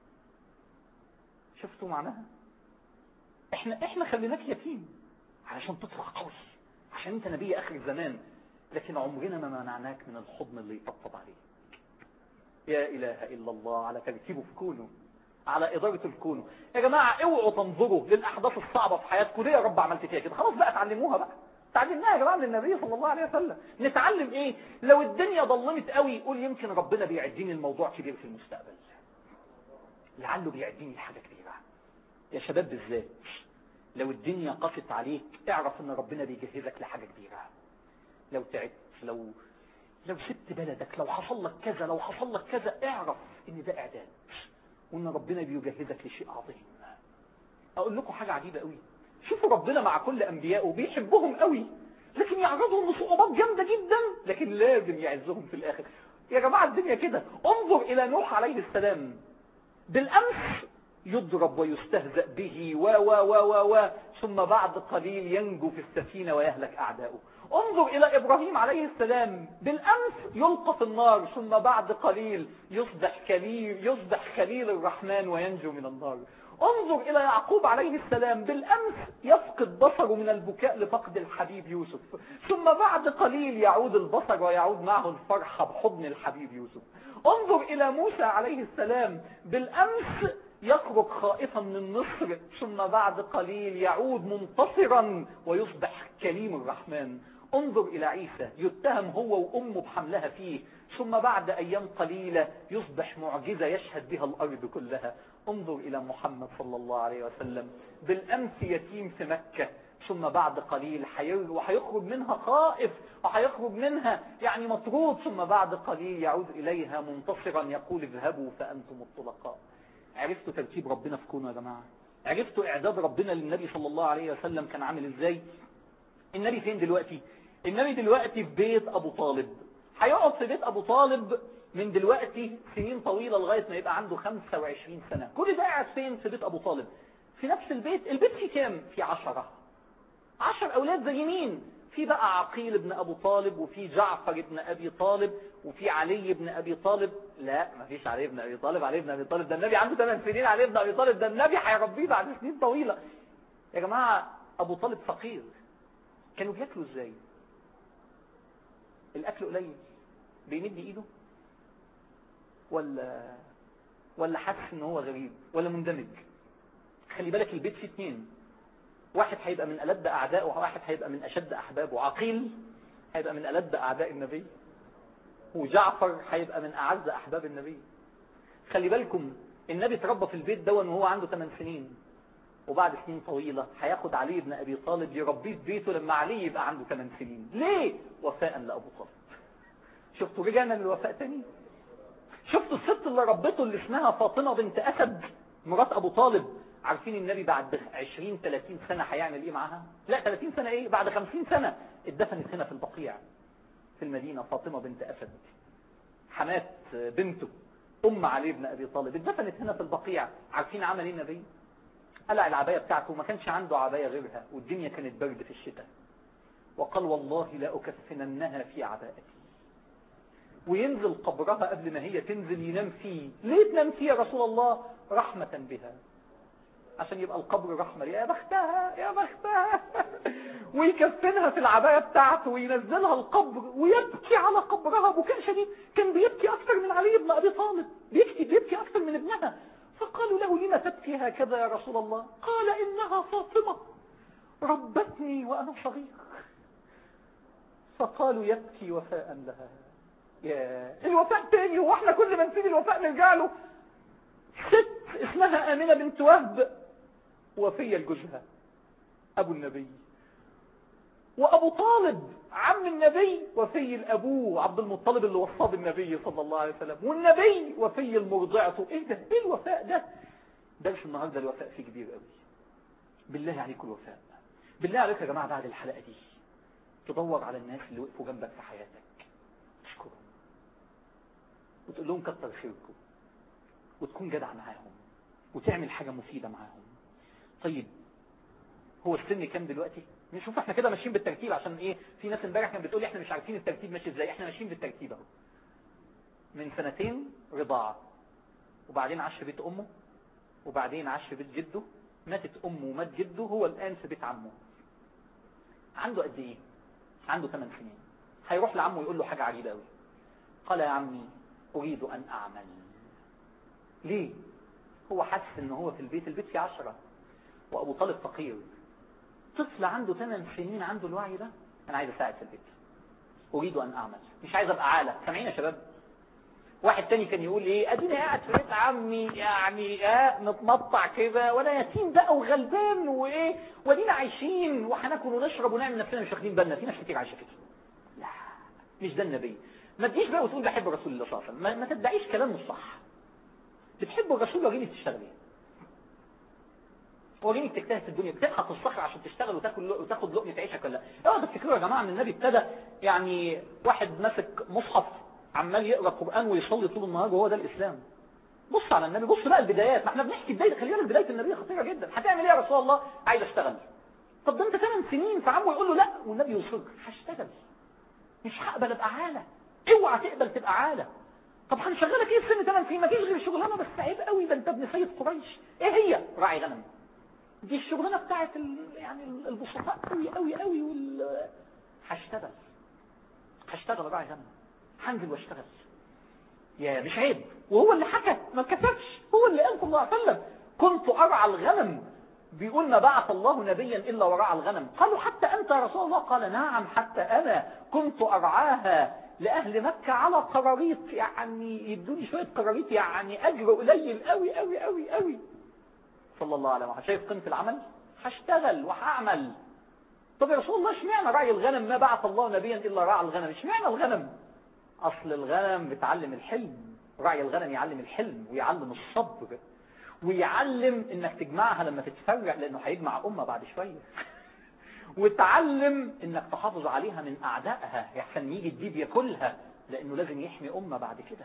شفتوا معناها احنا احنا خليناك يتيم علشان تطلع قوي عشان انت نبي اخر الزمان لكن عمرنا ما منعناك من الحضن اللي يطبطب عليك يا اله الا الله على ترتيبه في كونه على ادارة الكون يا جماعة اوعوا تنظروا للاحداث الصعبة في حياتكم ليه يا رب عملت فيها كده خلاص بقى تعلموها بقى تعلمناها يا جماعة من النبي صلى الله عليه وسلم نتعلم ايه لو الدنيا ضلمت قوي قول يمكن ربنا بيعديني الموضوع كبير في المستقبل لعله بيعديني لحاجة كبيرة يا شباب بالذات لو الدنيا قفت عليك اعرف ان ربنا بيجهزك لحاجة كبيرة لو تعبت لو لو سبت بلدك لو حصل لك كذا لو حصل لك كذا اعرف ان ده اعداد وان ربنا بيجهزك لشيء عظيم اقول لكم حاجة عجيبة قوي شوفوا ربنا مع كل انبيائه بيحبهم قوي لكن يعرضهم لصعوبات جامدة جدا لكن لازم يعزهم في الاخر يا جماعة الدنيا كده انظر الى نوح عليه السلام بالامس يضرب ويستهزأ به و و و و و ثم بعد قليل ينجو في السفينة ويهلك أعداؤه انظر إلى إبراهيم عليه السلام بالأمس يلقى في النار ثم بعد قليل يصبح خليل يصبح خليل الرحمن وينجو من النار انظر إلى يعقوب عليه السلام بالأمس يفقد بصره من البكاء لفقد الحبيب يوسف ثم بعد قليل يعود البصر ويعود معه الفرحة بحضن الحبيب يوسف انظر إلى موسى عليه السلام بالأمس يخرج خائفا من مصر ثم بعد قليل يعود منتصرا ويصبح كريم الرحمن انظر إلى عيسى يتهم هو وأمه بحملها فيه ثم بعد أيام قليلة يصبح معجزة يشهد بها الأرض كلها انظر إلى محمد صلى الله عليه وسلم بالأمس يتيم في مكة ثم بعد قليل وهيخرج منها خائف وهيخرج منها يعني مطرود ثم بعد قليل يعود إليها منتصرا يقول اذهبوا فأنتم الطلقاء عرفتوا ترتيب ربنا في كونه يا جماعة عرفتوا إعداد ربنا للنبي صلى الله عليه وسلم كان عامل إزاي النبي فين دلوقتي النبي دلوقتي في بيت أبو طالب هيقعد في بيت أبو طالب من دلوقتي سنين طويلة لغاية ما يبقى عنده 25 سنة كل ده قاعد فين في بيت أبو طالب في نفس البيت البيت فيه كام في عشرة عشر أولاد زي مين في بقى عقيل ابن أبو طالب وفي جعفر ابن أبي طالب وفي علي ابن أبي طالب لا ما فيش علي ابن أبي طالب علي ابن أبي طالب ده النبي عنده 8 سنين علي ابن أبي طالب ده النبي هيربيه بعد سنين طويلة يا جماعة أبو طالب فقير كانوا بياكلوا ازاي الأكل قليل بيمد إيده ولا ولا حاسس ان هو غريب ولا مندمج خلي بالك البيت فيه اتنين واحد هيبقى من ألد أعداء وواحد هيبقى من أشد أحبابه عقيل هيبقى من ألد أعداء النبي وجعفر هيبقى من أعز أحباب النبي خلي بالكم النبي اتربى في البيت ده وهو عنده 8 سنين وبعد سنين طويلة هياخد علي بن أبي طالب يربيه في بيته لما علي يبقى عنده 8 سنين ليه؟ وفاء لأبو طالب شفتوا رجعنا للوفاء تاني شفتوا الست اللي ربته اللي اسمها فاطمة بنت أسد مرات أبو طالب عارفين النبي بعد 20 30 سنة هيعمل ايه معاها لا 30 سنة ايه بعد 50 سنة اتدفنت هنا في البقيع في المدينة فاطمة بنت أسد حمات بنته أم علي بن أبي طالب اتدفنت هنا في البقيع عارفين عمل ايه النبي قلع العباية بتاعته ما كانش عنده عباية غيرها والدنيا كانت برد في الشتاء وقال والله لا أكفننها في عباءتي وينزل قبرها قبل ما هي تنزل ينام فيه ليه تنام فيه يا رسول الله رحمة بها عشان يبقى القبر رحمة يا بختها يا بختها ويكفنها في العباية بتاعته وينزلها القبر ويبكي على قبرها بكاء شديد كان بيبكي أكثر من علي بن أبي طالب بيبكي بيبكي أكثر من ابنها فقالوا له لما تبكي هكذا يا رسول الله قال إنها فاطمة ربتني وأنا صغير فقالوا يبكي وفاء لها يا الوفاء تاني هو احنا كل ما نسيب الوفاء نرجع له ست اسمها آمنة بنت وهب وفية لجوزها أبو النبي وأبو طالب عم النبي وفي الأبوه عبد المطلب اللي وصاه بالنبي صلى الله عليه وسلم والنبي وفي المرضعة إيه ده إيه الوفاء ده درس النهاردة الوفاء فيه كبير قوي بالله عليكم الوفاء بالله عليكم يا جماعة بعد الحلقة دي تدور على الناس اللي وقفوا جنبك في حياتك تشكرهم وتقول لهم كتر خيركم وتكون جدع معاهم وتعمل حاجة مفيدة معاهم طيب هو السن كام دلوقتي نشوف احنا كده ماشيين بالترتيب عشان ايه في ناس امبارح كانت بتقول لي احنا مش عارفين الترتيب ماشي ازاي احنا ماشيين بالترتيب اهو من سنتين رضاعة وبعدين عاش في بيت امه وبعدين عاش في بيت جده ماتت امه ومات جده هو الان في بيت عمه عنده قد ايه عنده 8 سنين هيروح لعمه يقول له حاجة عجيبة قوي قال يا عمي اريد ان اعمل ليه هو حس ان هو في البيت البيت فيه عشرة وابو طالب فقير طفل عنده 8 سنين عنده الوعي ده انا عايز اساعد في البيت اريد ان اعمل مش عايز ابقى عالة سامعين يا شباب واحد تاني كان يقول ايه اديني قاعد في بيت عمي يعني اه متمطع كده وانا يتيم بقى وغلبان وايه وادينا عايشين وهناكل ونشرب ونعمل نفسنا مش واخدين بالنا في ناس كتير عايشه كده لا مش ده النبي ما تجيش بقى وتقول بحب رسول الله صلى الله عليه وسلم ما, ما تدعيش كلام مش صح بتحب الرسول وريني بتشتغل ايه وريني بتجتهد في الدنيا بتبحث في الصخر عشان تشتغل وتاكل وتاخد لقمه عيشك ولا لا اوعوا تفتكروا يا جماعه ان النبي ابتدى يعني واحد ماسك مصحف عمال يقرا قران ويصلي طول النهار وهو ده الاسلام بص على النبي بص بقى البدايات ما احنا بنحكي بدايه خلي بالك بدايه النبي خطيره جدا هتعمل ايه يا رسول الله عايز اشتغل طب ده انت ثمان سنين فعمه يقول له لا والنبي يصر هشتغل مش هقبل ابقى عاله اوعى تقبل تبقى عاله طب هنشغلك ايه في سن 8 سنين مفيش غير شغلانه بس عيب قوي ده انت ابن سيد قريش ايه هي راعي غنم دي الشغلانه بتاعت ال... يعني البسطاء قوي قوي قوي وال هشتغل هشتغل راعي غنم هنزل واشتغل يا مش عيب وهو اللي حكى ما كسبش هو اللي قال صلى الله عليه وسلم كنت ارعى الغنم بيقول ما بعث الله نبيا الا ورعى الغنم قالوا حتى انت يا رسول الله قال نعم حتى انا كنت ارعاها لأهل مكة على قراريط يعني يدوني شوية قراريط يعني أجر قليل قوي قوي قوي قوي صلى الله عليه وسلم شايف قيمة العمل هشتغل وهعمل طب يا رسول الله اشمعنى رعي الغنم ما بعث الله نبيا إلا رعى الغنم اشمعنى الغنم أصل الغنم بتعلم الحلم رعي الغنم يعلم الحلم ويعلم الصبر ويعلم انك تجمعها لما تتفرق لانه هيجمع امه بعد شويه وتعلم انك تحافظ عليها من اعدائها يحسن يجي الديب ياكلها لانه لازم يحمي امه بعد كده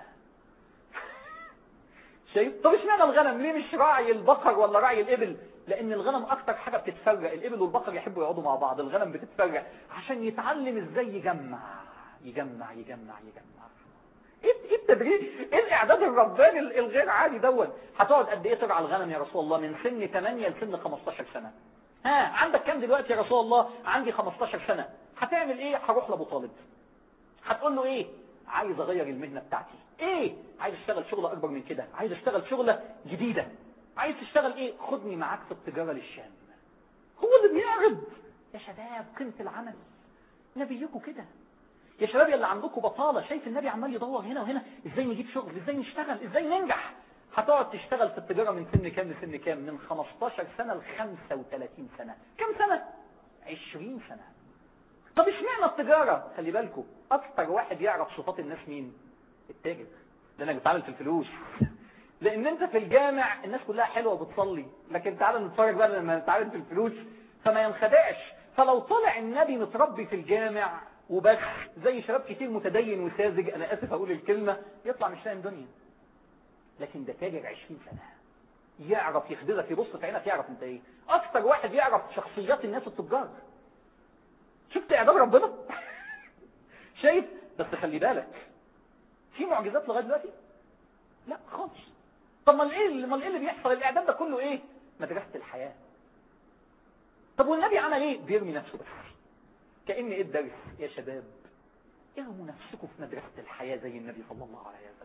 شايف طب اشمعنى الغنم ليه مش راعي البقر ولا راعي الابل لان الغنم اكتر حاجه بتتفرق الابل والبقر يحبوا يقعدوا مع بعض الغنم بتتفرق عشان يتعلم ازاي يجمع يجمع يجمع يجمع ايه ايه التدريب ايه الاعداد الرباني الغير عادي دون هتقعد قد ايه ترعى الغنم يا رسول الله من سن 8 لسن 15 سنه ها عندك كام دلوقتي يا رسول الله عندي 15 سنة هتعمل ايه هروح لابو طالب هتقول له ايه عايز اغير المهنة بتاعتي ايه عايز اشتغل شغلة اكبر من كده عايز اشتغل شغلة جديدة عايز تشتغل ايه خدني معاك في التجارة للشام هو اللي بيعرض يا شباب قيمة العمل نبيكم كده يا شباب يا اللي عندكم بطالة شايف النبي عمال يدور هنا وهنا ازاي نجيب شغل ازاي نشتغل ازاي ننجح هتقعد تشتغل في التجارة من سن كام لسن كام من 15 سنة ل 35 سنة كم سنة 20 سنة طب اشمعنى التجارة خلي بالكم اكتر واحد يعرف صفات الناس مين التاجر لانك بتعامل في الفلوس لان انت في الجامع الناس كلها حلوة وبتصلي لكن تعالى نتفرج بقى لما نتعامل في الفلوس فما ينخدعش فلو طلع النبي متربي في الجامع وبس زي شباب كتير متدين وساذج انا اسف اقول الكلمة يطلع مش فاهم دنيا لكن ده تاجر 20 سنة يعرف يخدرك يبص في عينك يعرف انت ايه اكتر واحد يعرف شخصيات الناس التجار شفت اعداد ربنا شايف بس خلي بالك في معجزات لغايه دلوقتي لا خالص طب ما ايه ما ايه اللي بيحصل الاعداد ده كله ايه مدرسه الحياه طب والنبي عمل ايه بيرمي نفسه بس كان ايه الدرس يا شباب ارموا نفسكم في مدرسه الحياه زي النبي صلى الله عليه وسلم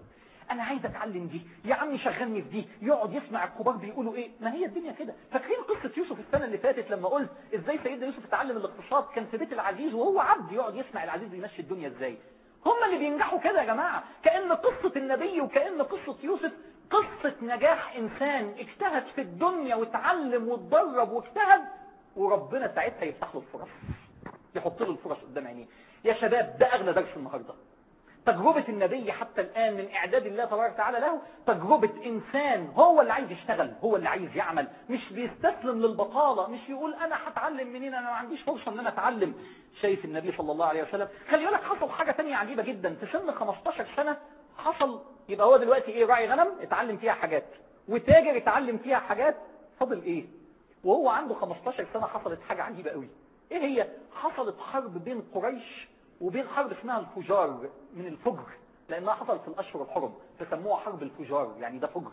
انا عايز اتعلم دي يا عم شغلني في دي يقعد يسمع الكبار بيقولوا ايه ما هي الدنيا كده فاكرين قصة يوسف السنة اللي فاتت لما قلت ازاي سيدنا يوسف اتعلم الاقتصاد كان في بيت العزيز وهو عبد يقعد يسمع العزيز بيمشي الدنيا ازاي هم اللي بينجحوا كده يا جماعة كأن قصة النبي وكأن قصة يوسف قصة نجاح انسان اجتهد في الدنيا واتعلم واتدرب واجتهد وربنا ساعتها يفتح له الفرص يحط له الفرص قدام عينيه يا شباب ده اغلى درس النهارده تجربة النبي حتى الآن من إعداد الله تبارك وتعالى له تجربة إنسان هو اللي عايز يشتغل هو اللي عايز يعمل مش بيستسلم للبطالة مش يقول أنا هتعلم منين أنا ما عنديش فرصة أن أنا أتعلم شايف النبي صلى الله عليه وسلم خلي بالك حصل حاجة تانية عجيبة جدا في سن 15 سنة حصل يبقى هو دلوقتي إيه راعي غنم اتعلم فيها حاجات وتاجر اتعلم فيها حاجات فضل إيه وهو عنده 15 سنة حصلت حاجة عجيبة قوي إيه هي حصلت حرب بين قريش وبين حرب اسمها الفجار من الفجر لانها حصلت في الاشهر الحرم فسموها حرب الفجار يعني ده فجر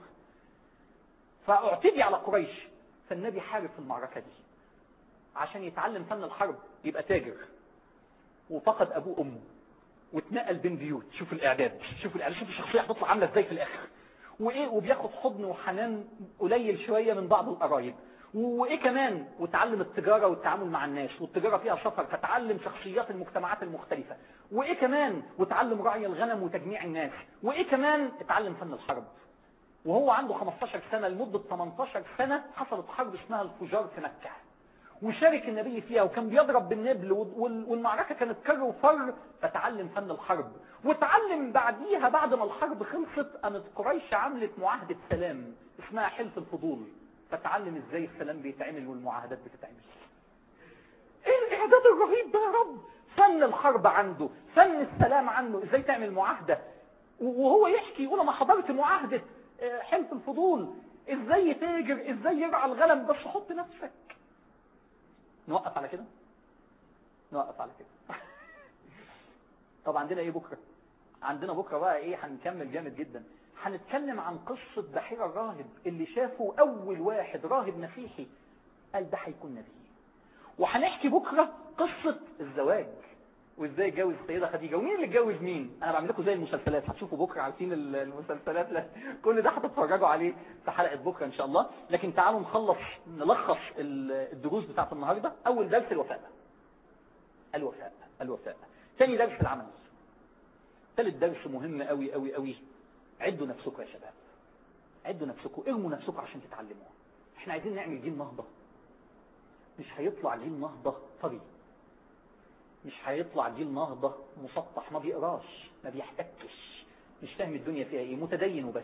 فاعتدي على قريش فالنبي حارب في المعركة دي عشان يتعلم فن الحرب يبقى تاجر وفقد ابوه وامه واتنقل بين بيوت شوف الاعداد شوف الاعداد شوف الشخصيه هتطلع عامله ازاي في الاخر وايه وبياخد حضن وحنان قليل شويه من بعض القرايب وايه كمان وتعلم التجارة والتعامل مع الناس والتجارة فيها سفر فتعلم شخصيات المجتمعات المختلفة وايه كمان وتعلم رعي الغنم وتجميع الناس وايه كمان اتعلم فن الحرب وهو عنده 15 سنة لمدة 18 سنة حصلت حرب اسمها الفجار في مكة وشارك النبي فيها وكان بيضرب بالنبل والمعركة كانت كر وفر فتعلم فن الحرب وتعلم بعديها بعد ما الحرب خلصت قامت قريش عملت معاهدة سلام اسمها حلف الفضول فتعلم ازاي السلام بيتعمل والمعاهدات بتتعمل ايه الاعداد الرهيب ده يا رب فن الحرب عنده فن السلام عنده ازاي تعمل معاهدة وهو يحكي يقول انا حضرت معاهدة حلف الفضول ازاي تاجر ازاي يرعى الغنم بس حط نفسك نوقف على كده نوقف على كده طب عندنا ايه بكرة عندنا بكرة بقى ايه هنكمل جامد جدا هنتكلم عن قصة بحيرة الراهب اللي شافه أول واحد راهب مسيحي قال ده هيكون نبي وهنحكي بكرة قصة الزواج وازاي اتجوز السيدة خديجة ومين اللي اتجوز مين انا بعمل لكم زي المسلسلات هتشوفوا بكرة عارفين المسلسلات لا. كل ده هتتفرجوا عليه في حلقة بكرة ان شاء الله لكن تعالوا نخلص نلخص الدروس بتاعت النهاردة اول درس الوفاء الوفاء الوفاء ثاني درس العمل ثالث درس مهم قوي قوي قوي عدوا نفسكم يا شباب عدوا نفسكم ارموا نفسكم عشان تتعلموا احنا عايزين نعمل جيل نهضة مش هيطلع جيل نهضة طري مش هيطلع جيل نهضة مسطح ما بيقراش ما بيحتكش مش فاهم الدنيا فيها ايه متدين وبس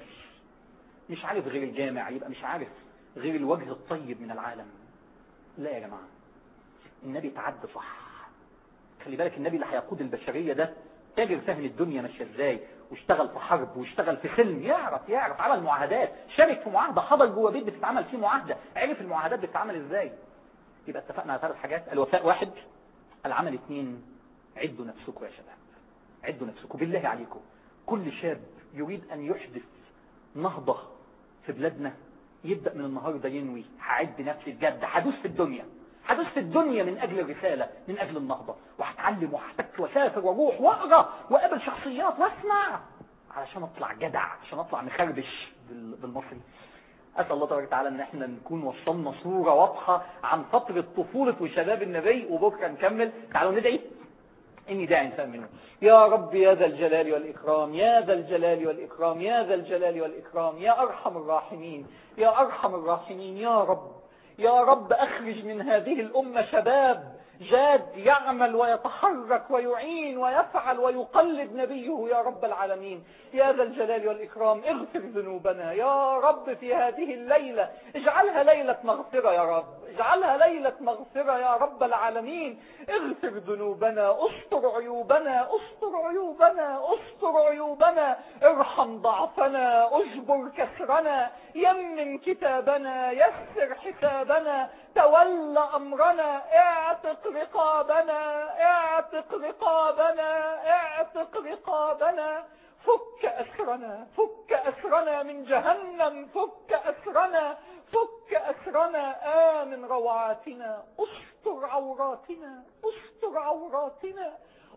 مش عارف غير الجامع يبقى مش عارف غير الوجه الطيب من العالم لا يا جماعة النبي تعد صح خلي بالك النبي اللي هيقود البشرية ده تاجر فاهم الدنيا ماشيه ازاي واشتغل في حرب واشتغل في سلم يعرف يعرف عمل معاهدات شارك في معاهدة حضر جوه بيت بتتعمل فيه معاهدة عرف المعاهدات بتتعمل ازاي يبقى اتفقنا على ثلاث حاجات الوفاء واحد العمل اثنين عدوا نفسكم يا شباب عدوا نفسكم بالله عليكم كل شاب يريد ان يحدث نهضة في بلادنا يبدأ من النهاردة ينوي هعد نفسي بجد هدوس في الدنيا هدوس في الدنيا من أجل الرسالة من أجل النهضة وهتعلم وهحتك وسافر واروح واقرا وقابل شخصيات واسمع علشان اطلع جدع عشان اطلع مخربش بالمصري أسأل الله تبارك وتعالى ان احنا نكون وصلنا صورة واضحة عن فترة طفولة وشباب النبي وبكرة نكمل تعالوا ندعي إني داع إنسان منه يا رب يا ذا الجلال والإكرام يا ذا الجلال والإكرام يا ذا الجلال والإكرام يا أرحم الراحمين يا أرحم الراحمين يا رب يا رب أخرج من هذه الأمة شباب جاد يعمل ويتحرك ويعين ويفعل ويقلد نبيه يا رب العالمين يا ذا الجلال والإكرام اغفر ذنوبنا يا رب في هذه الليلة اجعلها ليلة مغفرة يا رب اجعلها ليلة مغفرة يا رب العالمين اغفر ذنوبنا استر عيوبنا استر عيوبنا استر عيوبنا ارحم ضعفنا اجبر كسرنا يمن كتابنا يسر حسابنا تول أمرنا اعتق رقابنا اعتق رقابنا اعتق رقابنا فك أسرنا فك أسرنا من جهنم فك أسرنا فك أسرنا آمن روعاتنا استر عوراتنا استر عوراتنا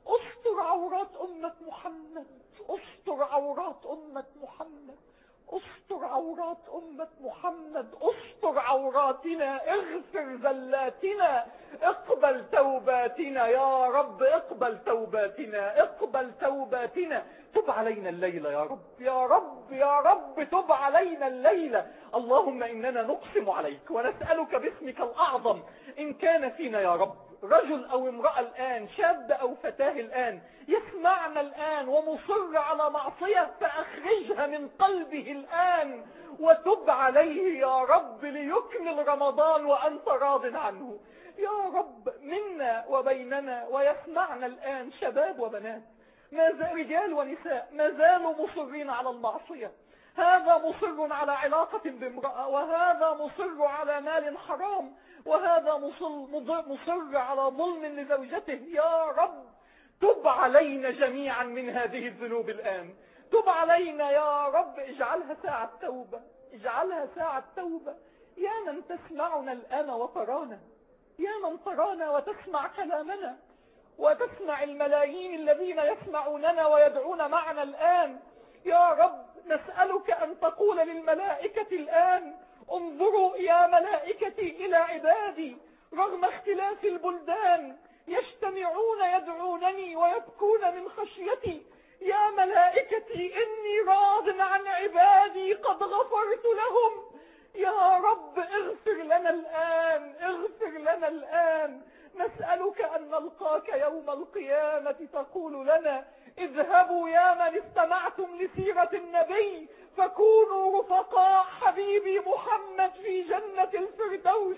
استر عورات أمة محمد استر عورات أمة محمد استر عورات أمة محمد استر عوراتنا اغفر زلاتنا اقبل توباتنا يا رب اقبل توباتنا اقبل توباتنا تب علينا الليلة يا رب يا رب يا رب تب علينا الليلة اللهم إننا نقسم عليك ونسألك باسمك الأعظم إن كان فينا يا رب رجل أو امرأة الآن شاب أو فتاة الآن يسمعنا الآن ومصر على معصية فأخرجها من قلبه الآن وتب عليه يا رب ليكمل رمضان وأنت راض عنه يا رب منا وبيننا ويسمعنا الآن شباب وبنات ما زال رجال ونساء ما زالوا مصرين على المعصية هذا مصر على علاقة بامرأة وهذا مصر على مال حرام وهذا مصر, مصر على ظلم لزوجته يا رب تب علينا جميعا من هذه الذنوب الآن تب علينا يا رب اجعلها ساعة توبة اجعلها ساعة توبة يا من تسمعنا الآن وترانا يا من ترانا وتسمع كلامنا وتسمع الملايين الذين يسمعوننا ويدعون معنا الآن يا رب نسألك أن تقول للملائكة الآن انظروا يا ملائكتي إلى عبادي رغم اختلاف البلدان يجتمعون يدعونني ويبكون من خشيتي يا ملائكتي إني راض عن عبادي قد غفرت لهم يا رب اغفر لنا الآن اغفر لنا الآن نسألك أن نلقاك يوم القيامة تقول لنا اذهبوا يا من استمعتم لسيرة النبي فكونوا رفقاء حبيبي محمد في جنة الفردوس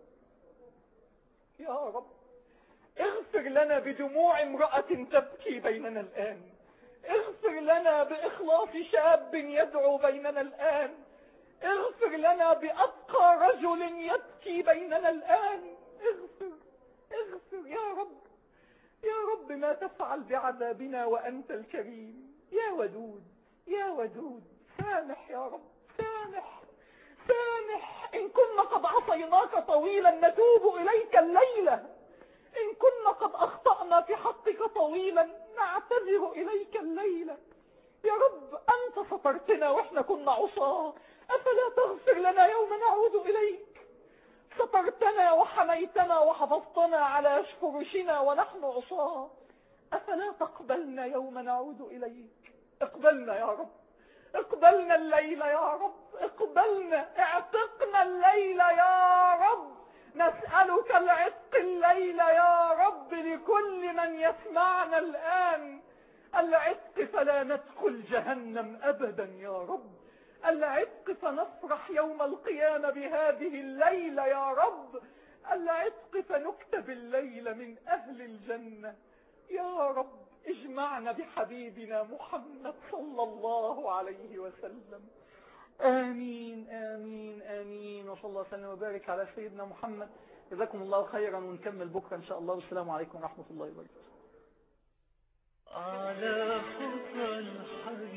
يا رب اغفر لنا بدموع امرأة تبكي بيننا الآن اغفر لنا بإخلاص شاب يدعو بيننا الآن اغفر لنا بأبقى رجل يبكي بيننا الآن اغفر اغفر يا رب يا رب ما تفعل بعذابنا وأنت الكريم يا ودود يا ودود سامح يا رب سامح سامح إن كنا قد عصيناك طويلا نتوب إليك الليلة إن كنا قد أخطأنا في حقك طويلا نعتذر إليك الليلة يا رب أنت سترتنا وإحنا كنا عصاه أفلا تغفر لنا يوم نعود إليك سترتنا وحميتنا وحفظتنا على فرشنا ونحن عصاه أفلا تقبلنا يوم نعود إليك اقبلنا يا رب اقبلنا الليلة يا رب اقبلنا اعتقنا الليلة يا رب نسألك العتق الليلة يا رب لكل من يسمعنا الآن العتق فلا ندخل جهنم أبدا يا رب العتق فنفرح يوم القيامة بهذه الليلة يا رب العتق فنكتب الليلة من أهل الجنة يا رب اجمعنا بحبيبنا محمد صلى الله عليه وسلم آمين آمين آمين وصلى الله وسلم وبارك على سيدنا محمد جزاكم الله خيرا ونكمل بكرة إن شاء الله والسلام عليكم ورحمة الله وبركاته على خطى الحبيب